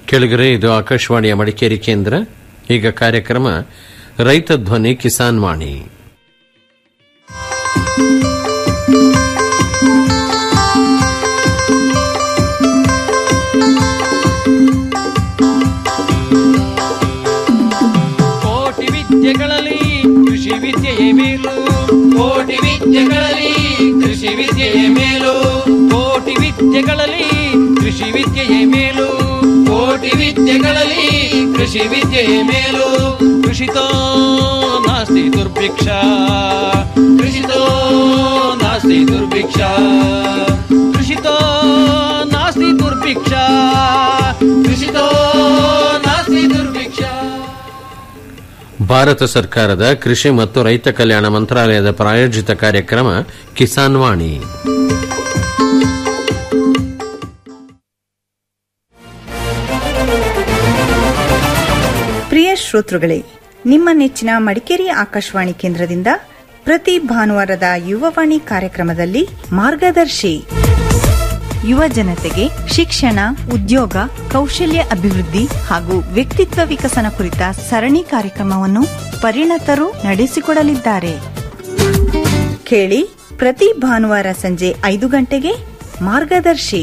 ಕೆಳಗರೆ ಇದು ಆಕಾಶವಾಣಿಯ ಮಡಿಕೇರಿ ಕೇಂದ್ರ ಈಗ ಕಾರ್ಯಕ್ರಮ ರೈತ ಧ್ವನಿ ಕಿಸಾನ್ ವಾಣಿ ಕೋಟಿ ವಿದ್ಯೆಗಳಲ್ಲಿ ಕೃಷಿ ವಿದ್ಯೆಯೇ ಮೇಲು ಕೋಟಿ ವಿದ್ಯೆಗಳಲ್ಲಿ ಕೃಷಿ ವಿದ್ಯೆಯೇ ಮೇಲು ಕೋಟಿ ವಿದ್ಯೆಗಳಲ್ಲಿ ಕೃಷಿ ವಿದ್ಯೆಯೇ ಮೇಲು ಕೋಟಿ ವಿದ್ಯೆಗಳಲ್ಲಿ ಕೃಷಿ ವಿದ್ಯೆಯೇ ಮೇಲು ಕೃಷಿತೋ ನಾಸ್ತಿ ದುರ್ಭಿಕ್ಷ ಕೃಷಿತೋ ನಾಸ್ತಿ ದುರ್ಭಿಕ್ಷ ಕೃಷಿತೋ ನಾಸ್ತಿ ದುರ್ಭಿಕ್ಷ ಕೃಷಿತೋ ನಾಸ್ತಿ ದುರ್ಭಿಕ್ಷ ಭಾರತ ಸರ್ಕಾರದ ಕೃಷಿ ಮತ್ತು ರೈತ ಕಲ್ಯಾಣ ಮಂತ್ರಾಲಯದ ಪ್ರಾಯೋಜಿತ ಕಾರ್ಯಕ್ರಮ ಕಿಸಾನ್ ವಾಣಿ ಪ್ರಿಯ ಶ್ರೋತೃಗಳೇ ನಿಮ್ಮ ನೆಚ್ಚಿನ ಮಡಿಕೇರಿ ಆಕಾಶವಾಣಿ ಕೇಂದ್ರದಿಂದ ಪ್ರತಿ ಭಾನುವಾರದ ಯುವವಾಣಿ ಕಾರ್ಯಕ್ರಮದಲ್ಲಿ ಮಾರ್ಗದರ್ಶಿ ಯುವ ಜನತೆಗೆ ಶಿಕ್ಷಣ ಉದ್ಯೋಗ ಕೌಶಲ್ಯ ಅಭಿವೃದ್ಧಿ ಹಾಗೂ ವ್ಯಕ್ತಿತ್ವ ವಿಕಸನ ಕುರಿತ ಸರಣಿ ಕಾರ್ಯಕ್ರಮವನ್ನು ಪರಿಣತರು ನಡೆಸಿಕೊಡಲಿದ್ದಾರೆ ಕೇಳಿ ಪ್ರತಿ ಭಾನುವಾರ ಸಂಜೆ ಐದು ಗಂಟೆಗೆ ಮಾರ್ಗದರ್ಶಿ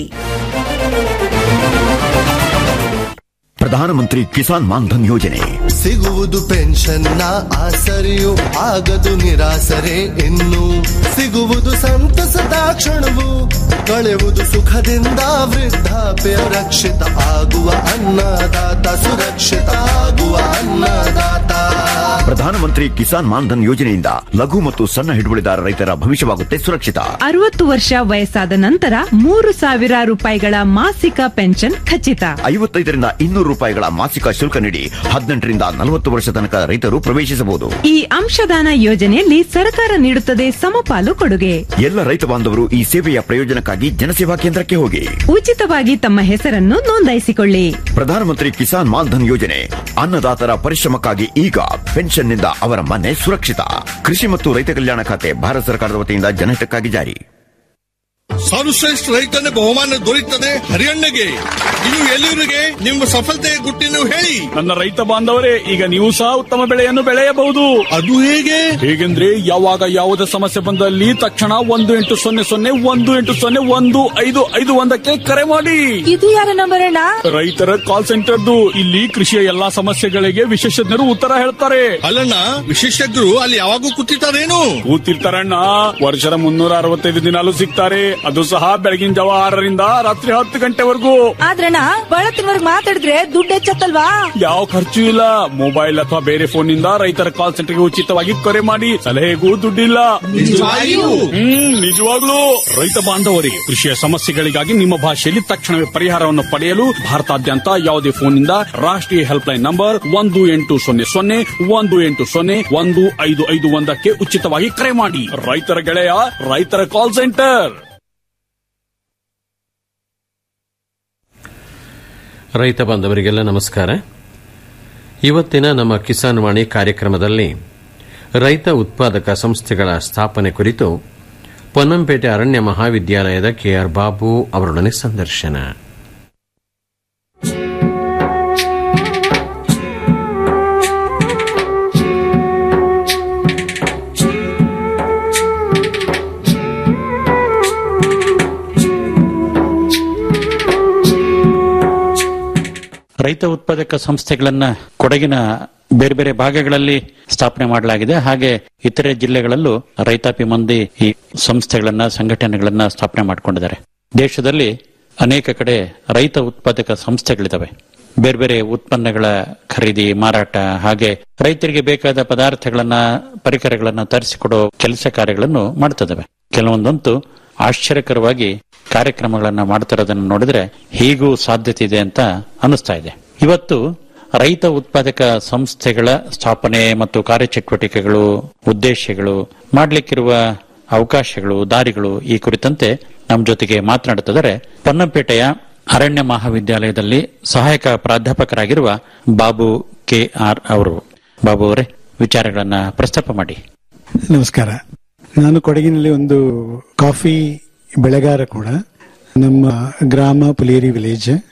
ಪ್ರಧಾನಮಂತ್ರಿ ಕಿಸಾನ್ ಮಾನ್ಧನ್ ಯೋಜನೆ ಸಿಗುವುದು ಪೆನ್ಷನ್ನ ಆಸರೆಯು ಆಗದು ನಿರಾಸರೆ ಇನ್ನು ಸಿಗುವುದು ಸಂತಸದ ಕ್ಷಣವು ಕಳೆವುದು ಸುಖದಿಂದ ವೃದ್ಧಾಪ್ಯ ರಕ್ಷಿತ ಆಗುವ ಅನ್ನದಾತ ಸುರಕ್ಷಿತ ಆಗುವ ಅನ್ನದಾತ ಪ್ರಧಾನಮಂತ್ರಿ ಕಿಸಾನ್ ಮಾನ್ಧನ್ ಯೋಜನೆಯಿಂದ ಲಘು ಮತ್ತು ಸಣ್ಣ ಹಿಡುವಳಿದಾರ ರೈತರ ಭವಿಷ್ಯವಾಗುತ್ತೆ ಸುರಕ್ಷಿತ ಅರವತ್ತು ವರ್ಷ ವಯಸ್ಸಾದ ನಂತರ ಮೂರು ಸಾವಿರ ರೂಪಾಯಿಗಳ ಮಾಸಿಕ ಪೆನ್ಷನ್ ಖಚಿತ ಐವತ್ತೈದರಿಂದ ಇನ್ನೂರು ರೂಪಾಯಿಗಳ ಮಾಸಿಕ ಶುಲ್ಕ ನೀಡಿ ಹದಿನೆಂಟರಿಂದ ನಲವತ್ತು ವರ್ಷ ತನಕ ರೈತರು ಪ್ರವೇಶಿಸಬಹುದು ಈ ಅಂಶದಾನ ಯೋಜನೆಯಲ್ಲಿ ಸರ್ಕಾರ ನೀಡುತ್ತದೆ ಸಮಪಾಲು ಕೊಡುಗೆ ಎಲ್ಲ ರೈತ ಬಾಂಧವರು ಈ ಸೇವೆಯ ಪ್ರಯೋಜನಕ್ಕಾಗಿ ಜನಸೇವಾ ಕೇಂದ್ರಕ್ಕೆ ಹೋಗಿ ಉಚಿತವಾಗಿ ತಮ್ಮ ಹೆಸರನ್ನು ನೋಂದಾಯಿಸಿಕೊಳ್ಳಿ ಪ್ರಧಾನಮಂತ್ರಿ ಕಿಸಾನ್ ಮಾನ್ಧನ್ ಯೋಜನೆ ಅನ್ನದಾತರ ಪರಿಶ್ರಮಕ್ಕಾಗಿ ಈಗ ಪೆನ್ಷನ್ನಿಂದ ಅವರ ಮನೆ ಸುರಕ್ಷಿತ ಕೃಷಿ ಮತ್ತು ರೈತ ಕಲ್ಯಾಣ ಖಾತೆ ಭಾರತ ಸರ್ಕಾರದ ವತಿಯಿಂದ ಜನಹಿತಕ್ಕಾಗಿ ಜಾರಿ ಸರ್ವಶ್ರೇಷ್ಠ ರೈತನ ಬಹುಮಾನ ದೊರೆಯುತ್ತದೆ ಹರಿಯಣ್ಣಗೆ ಇದು ಎಲ್ಲಿವರಿಗೆ ನಿಮ್ಮ ಸಫಲತೆಯ ಗುಟ್ಟಿನ ಹೇಳಿ ನನ್ನ ರೈತ ಬಾಂಧವರೇ ಈಗ ನೀವು ಸಹ ಉತ್ತಮ ಬೆಳೆಯನ್ನು ಬೆಳೆಯಬಹುದು ಅದು ಹೇಗೆ ಹೇಗೆಂದ್ರೆ ಯಾವಾಗ ಯಾವುದೇ ಸಮಸ್ಯೆ ಬಂದಲ್ಲಿ ತಕ್ಷಣ ಒಂದು ಎಂಟು ಸೊನ್ನೆ ಸೊನ್ನೆ ಒಂದು ಎಂಟು ಸೊನ್ನೆ ಒಂದು ಐದು ಐದು ಒಂದಕ್ಕೆ ಕರೆ ಮಾಡಿ ಇದು ಯಾರ ನಂಬರ್ ಅಣ್ಣ ರೈತರ ಕಾಲ್ ಸೆಂಟರ್ದು ಇಲ್ಲಿ ಕೃಷಿಯ ಎಲ್ಲಾ ಸಮಸ್ಯೆಗಳಿಗೆ ವಿಶೇಷಜ್ಞರು ಉತ್ತರ ಹೇಳ್ತಾರೆ ಅಲ್ಲಣ್ಣ ವಿಶೇಷಜ್ಞರು ಅಲ್ಲಿ ಯಾವಾಗೂ ಕೂತಿರ್ತಾರೇನು ಕೂತಿರ್ತಾರಣ್ಣ ವರ್ಷದ ಮುನ್ನೂರ ಅರವತ್ತೈದು ದಿನಾಲು ಸಿಗ್ತಾರೆ ಅದು ಸಹ ಬೆಳಗಿನ ಜಾವ ಆರರಿಂದ ರಾತ್ರಿ ಹತ್ತು ಗಂಟೆವರೆಗೂ ಆದ್ರಣ್ಣ ಬಳತ್ತಿನವರೆಗೆ ಮಾತಾಡಿದ್ರೆ ದುಡ್ಡು ಹೆಚ್ಚತ್ತಲ್ವಾ ಯಾವ ಖರ್ಚು ಇಲ್ಲ ಮೊಬೈಲ್ ಅಥವಾ ಬೇರೆ ಫೋನ್ ನಿಂದ ರೈತರ ಕಾಲ್ ಸೆಂಟರ್ಗೆ ಉಚಿತವಾಗಿ ಕರೆ ಮಾಡಿ ಸಲಹೆಗೂ ದುಡ್ಡಿಲ್ಲ ನಿಜವಾಗಿಯೂ? ಹ್ಮ್ ನಿಜವಾಗ್ಲೂ ರೈತ ಬಾಂಧವರಿಗೆ ಕೃಷಿಯ ಸಮಸ್ಯೆಗಳಿಗಾಗಿ ನಿಮ್ಮ ಭಾಷೆಯಲ್ಲಿ ತಕ್ಷಣವೇ ಪರಿಹಾರವನ್ನು ಪಡೆಯಲು ಭಾರತಾದ್ಯಂತ ಯಾವುದೇ ಫೋನ್ನಿಂದ ರಾಷ್ಟ್ರೀಯ ಹೆಲ್ಪ್ ಲೈನ್ ನಂಬರ್ ಒಂದು ಎಂಟು ಸೊನ್ನೆ ಸೊನ್ನೆ ಒಂದು ಎಂಟು ಸೊನ್ನೆ ಒಂದು ಐದು ಐದು ಒಂದಕ್ಕೆ ಉಚಿತವಾಗಿ ಕರೆ ಮಾಡಿ ರೈತರ ಗೆಳೆಯ ರೈತರ ಕಾಲ್ ಸೆಂಟರ್ ರೈತ ಬಾಂಧವರಿಗೆಲ್ಲ ನಮಸ್ಕಾರ ಇವತ್ತಿನ ನಮ್ಮ ಕಿಸಾನ್ ವಾಣಿ ಕಾರ್ಯಕ್ರಮದಲ್ಲಿ ರೈತ ಉತ್ಪಾದಕ ಸಂಸ್ಥೆಗಳ ಸ್ಥಾಪನೆ ಕುರಿತು ಪೊನ್ನಂಪೇಟೆ ಅರಣ್ಯ ಮಹಾವಿದ್ಯಾಲಯದ ಕೆಆರ್ ಬಾಬು ಅವರೊಡನೆ ಸಂದರ್ಶನ ರೈತ ಉತ್ಪಾದಕ ಸಂಸ್ಥೆಗಳನ್ನ ಕೊಡಗಿನ ಬೇರೆ ಬೇರೆ ಭಾಗಗಳಲ್ಲಿ ಸ್ಥಾಪನೆ ಮಾಡಲಾಗಿದೆ ಹಾಗೆ ಇತರೆ ಜಿಲ್ಲೆಗಳಲ್ಲೂ ರೈತಾಪಿ ಮಂದಿ ಈ ಸಂಸ್ಥೆಗಳನ್ನ ಸಂಘಟನೆಗಳನ್ನ ಸ್ಥಾಪನೆ ಮಾಡಿಕೊಂಡಿದ್ದಾರೆ ದೇಶದಲ್ಲಿ ಅನೇಕ ಕಡೆ ರೈತ ಉತ್ಪಾದಕ ಸಂಸ್ಥೆಗಳಿದಾವೆ ಬೇರೆ ಬೇರೆ ಉತ್ಪನ್ನಗಳ ಖರೀದಿ ಮಾರಾಟ ಹಾಗೆ ರೈತರಿಗೆ ಬೇಕಾದ ಪದಾರ್ಥಗಳನ್ನ ಪರಿಕರಗಳನ್ನ ತರಿಸಿಕೊಡೋ ಕೆಲಸ ಕಾರ್ಯಗಳನ್ನು ಮಾಡ್ತಿದ್ದಾವೆ ಕೆಲವೊಂದಂತೂ ಆಶ್ಚರ್ಯಕರವಾಗಿ ಕಾರ್ಯಕ್ರಮಗಳನ್ನ ಮಾಡ್ತಿರೋದನ್ನ ನೋಡಿದ್ರೆ ಹೀಗೂ ಸಾಧ್ಯತೆ ಇದೆ ಅಂತ ಅನಿಸ್ತಾ ಇದೆ ಇವತ್ತು ರೈತ ಉತ್ಪಾದಕ ಸಂಸ್ಥೆಗಳ ಸ್ಥಾಪನೆ ಮತ್ತು ಕಾರ್ಯಚಟುವಟಿಕೆಗಳು ಉದ್ದೇಶಗಳು ಮಾಡ್ಲಿಕ್ಕಿರುವ ಅವಕಾಶಗಳು ದಾರಿಗಳು ಈ ಕುರಿತಂತೆ ನಮ್ಮ ಜೊತೆಗೆ ಮಾತನಾಡುತ್ತಿದ್ದಾರೆ ಪೊನ್ನಂಪೇಟೆಯ ಅರಣ್ಯ ಮಹಾವಿದ್ಯಾಲಯದಲ್ಲಿ ಸಹಾಯಕ ಪ್ರಾಧ್ಯಾಪಕರಾಗಿರುವ ಬಾಬು ಕೆ ಆರ್ ಅವರು ಬಾಬು ಅವರೇ ವಿಚಾರಗಳನ್ನ ಪ್ರಸ್ತಾಪ ಮಾಡಿ ನಮಸ್ಕಾರ ನಾನು ಕೊಡಗಿನಲ್ಲಿ ಒಂದು ಕಾಫಿ ಬೆಳೆಗಾರ ಕೂಡ ನಮ್ಮ ಗ್ರಾಮ ಪುಲೇರಿ ವಿಲೇಜ್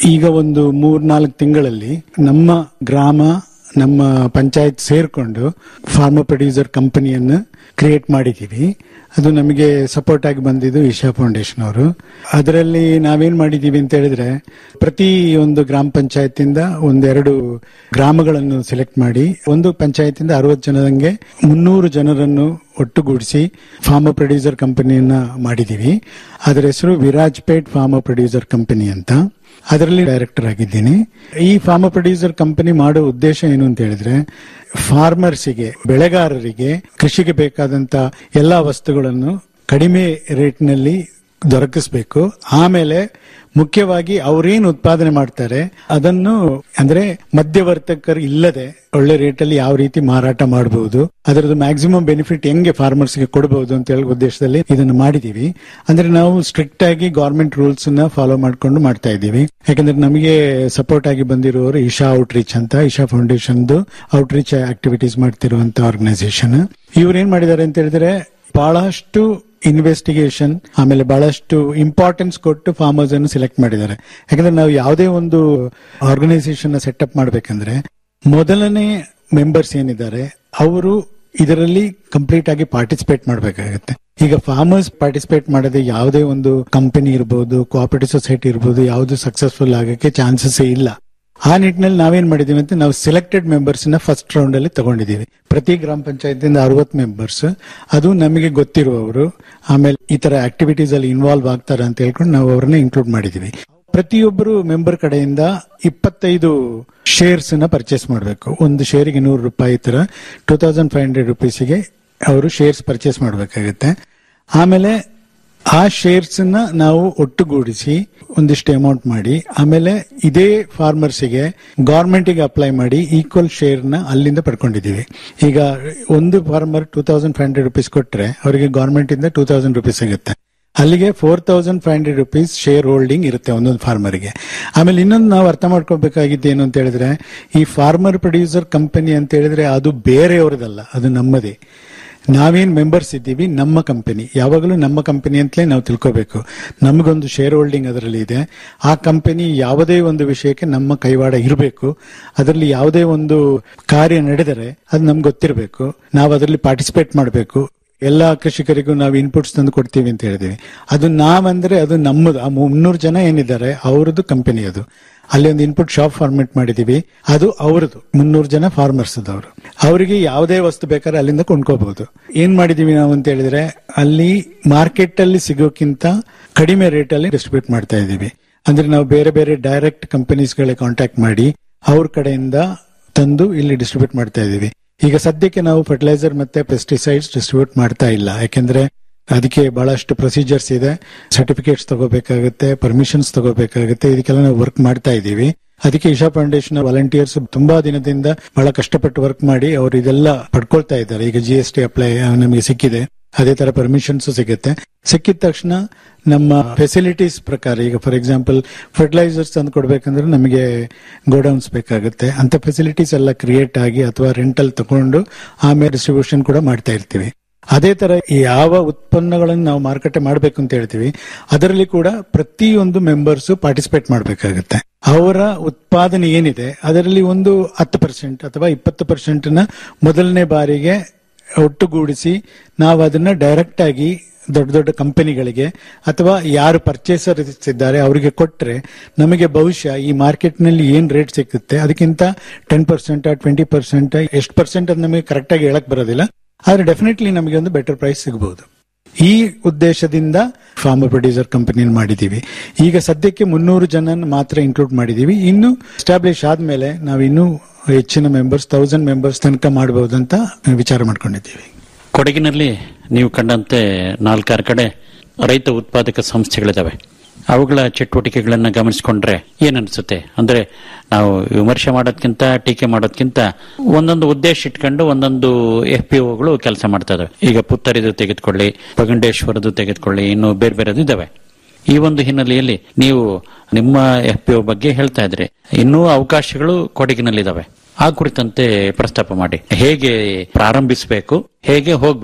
ಈಗ ಒಂದು ಮೂರ್ನಾಲ್ಕು ತಿಂಗಳಲ್ಲಿ ನಮ್ಮ ಗ್ರಾಮ ನಮ್ಮ ಪಂಚಾಯತ್ ಸೇರ್ಕೊಂಡು ಫಾರ್ಮರ್ ಪ್ರೊಡ್ಯೂಸರ್ ಕಂಪನಿಯನ್ನು ಕ್ರಿಯೇಟ್ ಮಾಡಿದ್ದೀವಿ ಅದು ನಮಗೆ ಸಪೋರ್ಟ್ ಆಗಿ ಬಂದಿದ್ದು ಇಶಾ ಫೌಂಡೇಶನ್ ಅವರು ಅದರಲ್ಲಿ ನಾವೇನ್ ಮಾಡಿದೀವಿ ಅಂತ ಹೇಳಿದ್ರೆ ಪ್ರತಿ ಒಂದು ಗ್ರಾಮ ಪಂಚಾಯತಿಂದ ಒಂದೆರಡು ಗ್ರಾಮಗಳನ್ನು ಸೆಲೆಕ್ಟ್ ಮಾಡಿ ಒಂದು ಪಂಚಾಯತಿಂದ ಅರವತ್ತು ಜನದಂಗೆ ಮುನ್ನೂರು ಜನರನ್ನು ಒಟ್ಟುಗೂಡಿಸಿ ಫಾರ್ಮರ್ ಪ್ರೊಡ್ಯೂಸರ್ ಕಂಪನಿಯನ್ನ ಮಾಡಿದೀವಿ ಅದರ ಹೆಸರು ವಿರಾಜ್ಪೇಟ್ ಫಾರ್ಮರ್ ಪ್ರೊಡ್ಯೂಸರ್ ಕಂಪನಿ ಅಂತ ಅದರಲ್ಲಿ ಡೈರೆಕ್ಟರ್ ಆಗಿದ್ದೀನಿ ಈ ಫಾರ್ಮರ್ ಪ್ರೊಡ್ಯೂಸರ್ ಕಂಪನಿ ಮಾಡೋ ಉದ್ದೇಶ ಏನು ಅಂತ ಹೇಳಿದ್ರೆ ಫಾರ್ಮರ್ಸಿಗೆ ಬೆಳೆಗಾರರಿಗೆ ಕೃಷಿಗೆ ಬೇಕಾದಂತ ಎಲ್ಲಾ ವಸ್ತುಗಳನ್ನು ಕಡಿಮೆ ರೇಟ್ನಲ್ಲಿ ದೊರಕಿಸಬೇಕು ಆಮೇಲೆ ಮುಖ್ಯವಾಗಿ ಅವರೇನು ಉತ್ಪಾದನೆ ಮಾಡ್ತಾರೆ ಅದನ್ನು ಅಂದ್ರೆ ಮಧ್ಯವರ್ತಕರು ಇಲ್ಲದೆ ಒಳ್ಳೆ ರೇಟಲ್ಲಿ ಯಾವ ರೀತಿ ಮಾರಾಟ ಮಾಡಬಹುದು ಅದರದ್ದು ಮ್ಯಾಕ್ಸಿಮಮ್ ಬೆನಿಫಿಟ್ ಹೆಂಗೆ ಫಾರ್ಮರ್ಸ್ ಗೆ ಕೊಡಬಹುದು ಅಂತ ಹೇಳಿ ಉದ್ದೇಶದಲ್ಲಿ ಇದನ್ನು ಮಾಡಿದೀವಿ ಅಂದ್ರೆ ನಾವು ಸ್ಟ್ರಿಕ್ಟ್ ಆಗಿ ಗವರ್ಮೆಂಟ್ ರೂಲ್ಸ್ ನ ಫಾಲೋ ಮಾಡ್ಕೊಂಡು ಮಾಡ್ತಾ ಇದ್ದೀವಿ ಯಾಕಂದ್ರೆ ನಮಗೆ ಸಪೋರ್ಟ್ ಆಗಿ ಬಂದಿರುವವರು ಇಶಾ ಔಟ್ರೀಚ್ ಅಂತ ಇಶಾ ಫೌಂಡೇಶನ್ ಔಟ್ರೀಚ್ ಆಕ್ಟಿವಿಟೀಸ್ ಮಾಡ್ತಿರುವಂತ ಆರ್ಗನೈಸೇಷನ್ ಇವ್ರು ಏನ್ ಮಾಡಿದ್ದಾರೆ ಅಂತ ಹೇಳಿದ್ರೆ ಬಹಳಷ್ಟು ಇನ್ವೆಸ್ಟಿಗೇಷನ್ ಆಮೇಲೆ ಬಹಳಷ್ಟು ಇಂಪಾರ್ಟೆನ್ಸ್ ಕೊಟ್ಟು ಫಾರ್ಮರ್ಸ್ ಅನ್ನು ಸೆಲೆಕ್ಟ್ ಮಾಡಿದ್ದಾರೆ ಯಾಕಂದ್ರೆ ನಾವು ಯಾವುದೇ ಒಂದು ಆರ್ಗನೈಸೇಷನ್ ಸೆಟಪ್ ಮಾಡ್ಬೇಕಂದ್ರೆ ಮೊದಲನೇ ಮೆಂಬರ್ಸ್ ಏನಿದ್ದಾರೆ ಅವರು ಇದರಲ್ಲಿ ಕಂಪ್ಲೀಟ್ ಆಗಿ ಪಾರ್ಟಿಸಿಪೇಟ್ ಮಾಡಬೇಕಾಗುತ್ತೆ ಈಗ ಫಾರ್ಮರ್ಸ್ ಪಾರ್ಟಿಸಿಪೇಟ್ ಮಾಡದೆ ಯಾವುದೇ ಒಂದು ಕಂಪನಿ ಇರಬಹುದು ಕೋಆಪರೇಟಿವ್ ಸೊಸೈಟಿ ಇರಬಹುದು ಯಾವುದು ಸಕ್ಸಸ್ಫುಲ್ ಆಗಕ್ಕೆ ಚಾನ್ಸಸ್ ಇಲ್ಲ ಆ ನಿಟ್ಟಿನಲ್ಲಿ ನಾವೇನ್ ಮಾಡಿದೀವಿ ಅಂತ ನಾವು ಸೆಲೆಕ್ಟೆಡ್ ಮೆಂಬರ್ಸ್ ನ ಫಸ್ಟ್ ರೌಂಡ್ ಅಲ್ಲಿ ತಗೊಂಡಿದೀವಿ ಪ್ರತಿ ಗ್ರಾಮ ಪಂಚಾಯತಿಂದ ಅರವತ್ ಮೆಂಬರ್ಸ್ ಅದು ನಮಗೆ ಗೊತ್ತಿರುವವರು ಆಮೇಲೆ ಈ ತರ ಆಕ್ಟಿವಿಟೀಸ್ ಅಲ್ಲಿ ಇನ್ವಾಲ್ವ್ ಆಗ್ತಾರೆ ಅಂತ ಹೇಳ್ಕೊಂಡು ನಾವು ಅವ್ರನ್ನ ಇನ್ಕ್ಲೂಡ್ ಮಾಡಿದೀವಿ ಪ್ರತಿಯೊಬ್ಬರು ಮೆಂಬರ್ ಕಡೆಯಿಂದ ಇಪ್ಪತ್ತೈದು ಶೇರ್ಸ್ ನ ಪರ್ಚೇಸ್ ಮಾಡಬೇಕು ಒಂದು ಶೇರಿಗೆ ನೂರು ರೂಪಾಯಿ ತರ ಟೂ ತೌಸಂಡ್ ಫೈವ್ ಹಂಡ್ರೆಡ್ ರುಪೀಸ್ಗೆ ಅವರು ಶೇರ್ಸ್ ಪರ್ಚೇಸ್ ಮಾಡಬೇಕಾಗುತ್ತೆ ಆಮೇಲೆ ಆ ಶೇರ್ಸ್ ನ ನಾವು ಒಟ್ಟುಗೂಡಿಸಿ ಒಂದಿಷ್ಟು ಅಮೌಂಟ್ ಮಾಡಿ ಆಮೇಲೆ ಇದೇ ಫಾರ್ಮರ್ಸ್ಗೆ ಗೌರ್ಮೆಂಟ್ಗೆ ಅಪ್ಲೈ ಮಾಡಿ ಈಕ್ವಲ್ ಶೇರ್ ನ ಅಲ್ಲಿಂದ ಪಡ್ಕೊಂಡಿದೀವಿ ಈಗ ಒಂದು farmer two thousand five hundred rupees ಕೊಟ್ರೆ ಅವರಿಗೆ ಗೌರ್ಮೆಂಟ್ ಇಂದ ಟೂ ತೌಸಂಡ್ ರುಪೀಸ್ ಸಿಗುತ್ತೆ ಅಲ್ಲಿಗೆ four thousand five hundred rupees share holding ಇರುತ್ತೆ ಒಂದೊಂದು ಫಾರ್ಮರ್ಗೆ ಆಮೇಲೆ ಇನ್ನೊಂದು ನಾವು ಅರ್ಥ ಮಾಡ್ಕೋಬೇಕಾಗಿದ್ದು ಏನು ಅಂತ ಹೇಳಿದ್ರೆ ಈ ಫಾರ್ಮರ್ ಪ್ರೊಡ್ಯೂಸರ್ ಕಂಪನಿ ಅಂತ ಹೇಳಿದ್ರೆ ಅದು ಬೇರೆಯವ್ರದಲ್ಲ ಅದು ನಮ್ಮದೇ ನಾವೇನ್ ಮೆಂಬರ್ಸ್ ಇದ್ದೀವಿ ನಮ್ಮ ಕಂಪನಿ ಯಾವಾಗಲೂ ನಮ್ಮ ಕಂಪನಿ ಅಂತಲೇ ನಾವು ತಿಳ್ಕೋಬೇಕು ನಮಗೊಂದು ಶೇರ್ ಹೋಲ್ಡಿಂಗ್ ಅದರಲ್ಲಿ ಇದೆ ಆ ಕಂಪನಿ ಯಾವುದೇ ಒಂದು ವಿಷಯಕ್ಕೆ ನಮ್ಮ ಕೈವಾಡ ಇರಬೇಕು ಅದರಲ್ಲಿ ಯಾವುದೇ ಒಂದು ಕಾರ್ಯ ನಡೆದರೆ ಅದು ನಮ್ಗೆ ಗೊತ್ತಿರಬೇಕು ನಾವು ಅದರಲ್ಲಿ ಪಾರ್ಟಿಸಿಪೇಟ್ ಮಾಡಬೇಕು ಎಲ್ಲಾ ಕೃಷಿಕರಿಗೂ ನಾವು ಇನ್ಪುಟ್ಸ್ ತಂದು ಕೊಡ್ತೀವಿ ಅಂತ ಹೇಳಿದೀವಿ ಅದು ನಾವಂದ್ರೆ ಅದು ನಮ್ಮದು ಆ ಮುನ್ನೂರು ಜನ ಏನಿದ್ದಾರೆ ಅವ್ರದ್ದು ಕಂಪನಿ ಅದು ಅಲ್ಲಿ ಒಂದು ಇನ್ಪುಟ್ ಶಾಪ್ ಫಾರ್ಮೇಟ್ ಮಾಡಿದೀವಿ ಅದು ಅವರದು ಮುನ್ನೂರು ಜನ ಫಾರ್ಮರ್ಸ್ ಅವರು ಅವರಿಗೆ ಯಾವುದೇ ವಸ್ತು ಬೇಕಾದ್ರೆ ಅಲ್ಲಿಂದ ಕೊಂಡ್ಕೋಬಹುದು ಏನ್ ಮಾಡಿದೀವಿ ನಾವು ಅಂತ ಹೇಳಿದ್ರೆ ಅಲ್ಲಿ ಮಾರ್ಕೆಟ್ ಅಲ್ಲಿ ಸಿಗೋಕ್ಕಿಂತ ಕಡಿಮೆ ರೇಟ್ ಅಲ್ಲಿ ಡಿಸ್ಟ್ರಿಬ್ಯೂಟ್ ಮಾಡ್ತಾ ಇದೀವಿ ಅಂದ್ರೆ ನಾವು ಬೇರೆ ಬೇರೆ ಡೈರೆಕ್ಟ್ ಕಂಪನೀಸ್ ಗಳಿಗೆ ಕಾಂಟ್ಯಾಕ್ಟ್ ಮಾಡಿ ಅವ್ರ ಕಡೆಯಿಂದ ತಂದು ಇಲ್ಲಿ ಡಿಸ್ಟ್ರಿಬ್ಯೂಟ್ ಮಾಡ್ತಾ ಇದೀವಿ ಈಗ ಸದ್ಯಕ್ಕೆ ನಾವು ಫರ್ಟಿಲೈಸರ್ ಮತ್ತೆ ಪೆಸ್ಟಿಸೈಡ್ಸ್ ಡಿಸ್ಟ್ರಿಬ್ಯೂಟ್ ಮಾಡ್ತಾ ಇಲ್ಲ ಯಾಕೆಂದ್ರೆ ಅದಕ್ಕೆ ಬಹಳಷ್ಟು ಪ್ರೊಸೀಜರ್ಸ್ ಇದೆ ಸರ್ಟಿಫಿಕೇಟ್ಸ್ ತಗೋಬೇಕಾಗುತ್ತೆ ಪರ್ಮಿಷನ್ಸ್ ತಗೋಬೇಕಾಗುತ್ತೆ ಇದಕ್ಕೆಲ್ಲ ನಾವು ವರ್ಕ್ ಮಾಡ್ತಾ ಇದ್ದೀವಿ ಅದಕ್ಕೆ ಇಶಾ ಫೌಂಡೇಶನ್ ವಾಲಂಟಿಯರ್ಸ್ ತುಂಬಾ ದಿನದಿಂದ ಬಹಳ ಕಷ್ಟಪಟ್ಟು ವರ್ಕ್ ಮಾಡಿ ಅವರು ಇದೆಲ್ಲ ಪಡ್ಕೊಳ್ತಾ ಇದ್ದಾರೆ ಈಗ ಜಿ ಎಸ್ ಟಿ ಅಪ್ಲೈ ನಮಗೆ ಸಿಕ್ಕಿದೆ ಅದೇ ತರ ಪರ್ಮಿಷನ್ಸ್ ಸಿಗುತ್ತೆ ಸಿಕ್ಕಿದ ತಕ್ಷಣ ನಮ್ಮ ಫೆಸಿಲಿಟೀಸ್ ಪ್ರಕಾರ ಈಗ ಫಾರ್ ಎಕ್ಸಾಂಪಲ್ ಫರ್ಟಿಲೈಸರ್ಸ್ ತಂದು ಕೊಡ್ಬೇಕಂದ್ರೆ ನಮಗೆ ಗೋಡೌನ್ಸ್ ಬೇಕಾಗುತ್ತೆ ಅಂತ ಫೆಸಿಲಿಟೀಸ್ ಎಲ್ಲ ಕ್ರಿಯೇಟ್ ಆಗಿ ಅಥವಾ ರೆಂಟಲ್ ತಗೊಂಡು ಆಮೇಲೆ ಡಿಸ್ಟ್ರಿಬ್ಯೂಷನ್ ಕೂಡ ಮಾಡ್ತಾ ಇರ್ತೀವಿ ಅದೇ ತರ ಯಾವ ಉತ್ಪನ್ನಗಳನ್ನು ನಾವು ಮಾರುಕಟ್ಟೆ ಮಾಡಬೇಕು ಅಂತ ಹೇಳ್ತೀವಿ ಅದರಲ್ಲಿ ಕೂಡ ಪ್ರತಿಯೊಂದು ಮೆಂಬರ್ಸ್ ಪಾರ್ಟಿಸಿಪೇಟ್ ಮಾಡಬೇಕಾಗುತ್ತೆ ಅವರ ಉತ್ಪಾದನೆ ಏನಿದೆ ಅದರಲ್ಲಿ ಒಂದು ಹತ್ತು ಪರ್ಸೆಂಟ್ ಅಥವಾ ಇಪ್ಪತ್ತು ಪರ್ಸೆಂಟ್ ನ ಮೊದಲನೇ ಬಾರಿಗೆ ಒಟ್ಟುಗೂಡಿಸಿ ನಾವು ಅದನ್ನ ಡೈರೆಕ್ಟ್ ಆಗಿ ದೊಡ್ಡ ದೊಡ್ಡ ಕಂಪನಿಗಳಿಗೆ ಅಥವಾ ಯಾರು ಪರ್ಚೇಸರ್ ಇದ್ದಾರೆ ಅವರಿಗೆ ಕೊಟ್ರೆ ನಮಗೆ ಬಹುಶಃ ಈ ಮಾರ್ಕೆಟ್ ನಲ್ಲಿ ಏನ್ ರೇಟ್ ಸಿಗುತ್ತೆ ಅದಕ್ಕಿಂತ ಟೆನ್ ಪರ್ಸೆಂಟ್ ಟ್ವೆಂಟಿ ಪರ್ಸೆಂಟ್ ಎಷ್ಟು ಪರ್ಸೆಂಟ್ ಅದು ನಮಗೆ ಕರೆಕ್ಟ್ ಆಗಿ ಹೇಳಕ್ ಬರೋದಿಲ್ಲ ಆದ್ರೆ ಡೆಫಿನೆಟ್ಲಿ ನಮಗೆ ಒಂದು ಬೆಟರ್ ಪ್ರೈಸ್ ಸಿಗಬಹುದು ಈ ಉದ್ದೇಶದಿಂದ ಫಾರ್ಮರ್ ಪ್ರೊಡ್ಯೂಸರ್ ಕಂಪನಿ ಮಾಡಿದೀವಿ ಈಗ ಸದ್ಯಕ್ಕೆ ಮುನ್ನೂರು ಜನ ಮಾತ್ರ ಇನ್ಕ್ಲೂಡ್ ಮಾಡಿದೀವಿ ಇನ್ನು ಎಸ್ಟಾಬ್ಲಿಷ್ ಆದ್ಮೇಲೆ ನಾವು ಇನ್ನೂ ಹೆಚ್ಚಿನ ಮೆಂಬರ್ಸ್ ತೌಸಂಡ್ ಮೆಂಬರ್ಸ್ ತನಕ ಮಾಡಬಹುದು ಅಂತ ವಿಚಾರ ಮಾಡ್ಕೊಂಡಿದ್ದೀವಿ ಕೊಡಗಿನಲ್ಲಿ ನೀವು ಕಂಡಂತೆ ನಾಲ್ಕಾರು ಕಡೆ ರೈತ ಉತ್ಪಾದಕ ಸಂಸ್ಥೆಗಳಿದಾವೆ ಅವುಗಳ ಚಟುವಟಿಕೆಗಳನ್ನ ಗಮನಿಸಿಕೊಂಡ್ರೆ ಏನನ್ಸುತ್ತೆ ಅಂದ್ರೆ ನಾವು ವಿಮರ್ಶೆ ಮಾಡೋದ್ಕಿಂತ ಟೀಕೆ ಮಾಡೋದ್ಕಿಂತ ಒಂದೊಂದು ಉದ್ದೇಶ ಇಟ್ಕೊಂಡು ಒಂದೊಂದು ಎಫ್ ಪಿ ಒಗಳು ಕೆಲಸ ಮಾಡ್ತಾ ಇದಾವೆ ಈಗ ಪುತ್ತರಿದು ತೆಗೆದುಕೊಳ್ಳಿ ಪಗಂಡೇಶ್ವರದು ತೆಗೆದುಕೊಳ್ಳಿ ಇನ್ನು ಬೇರೆ ಬೇರೆದು ಇದಾವೆ ಈ ಒಂದು ಹಿನ್ನೆಲೆಯಲ್ಲಿ ನೀವು ನಿಮ್ಮ ಎಫ್ ಪಿ ಒ ಬಗ್ಗೆ ಹೇಳ್ತಾ ಇದ್ರಿ ಇನ್ನೂ ಅವಕಾಶಗಳು ಕೊಡಗಿನಲ್ಲಿದ್ದಾವೆ ಆ ಕುರಿತಂತೆ ಪ್ರಸ್ತಾಪ ಮಾಡಿ ಹೇಗೆ ಪ್ರಾರಂಭಿಸಬೇಕು ಹೇಗೆ ಹೋಗ್ಬೇಕು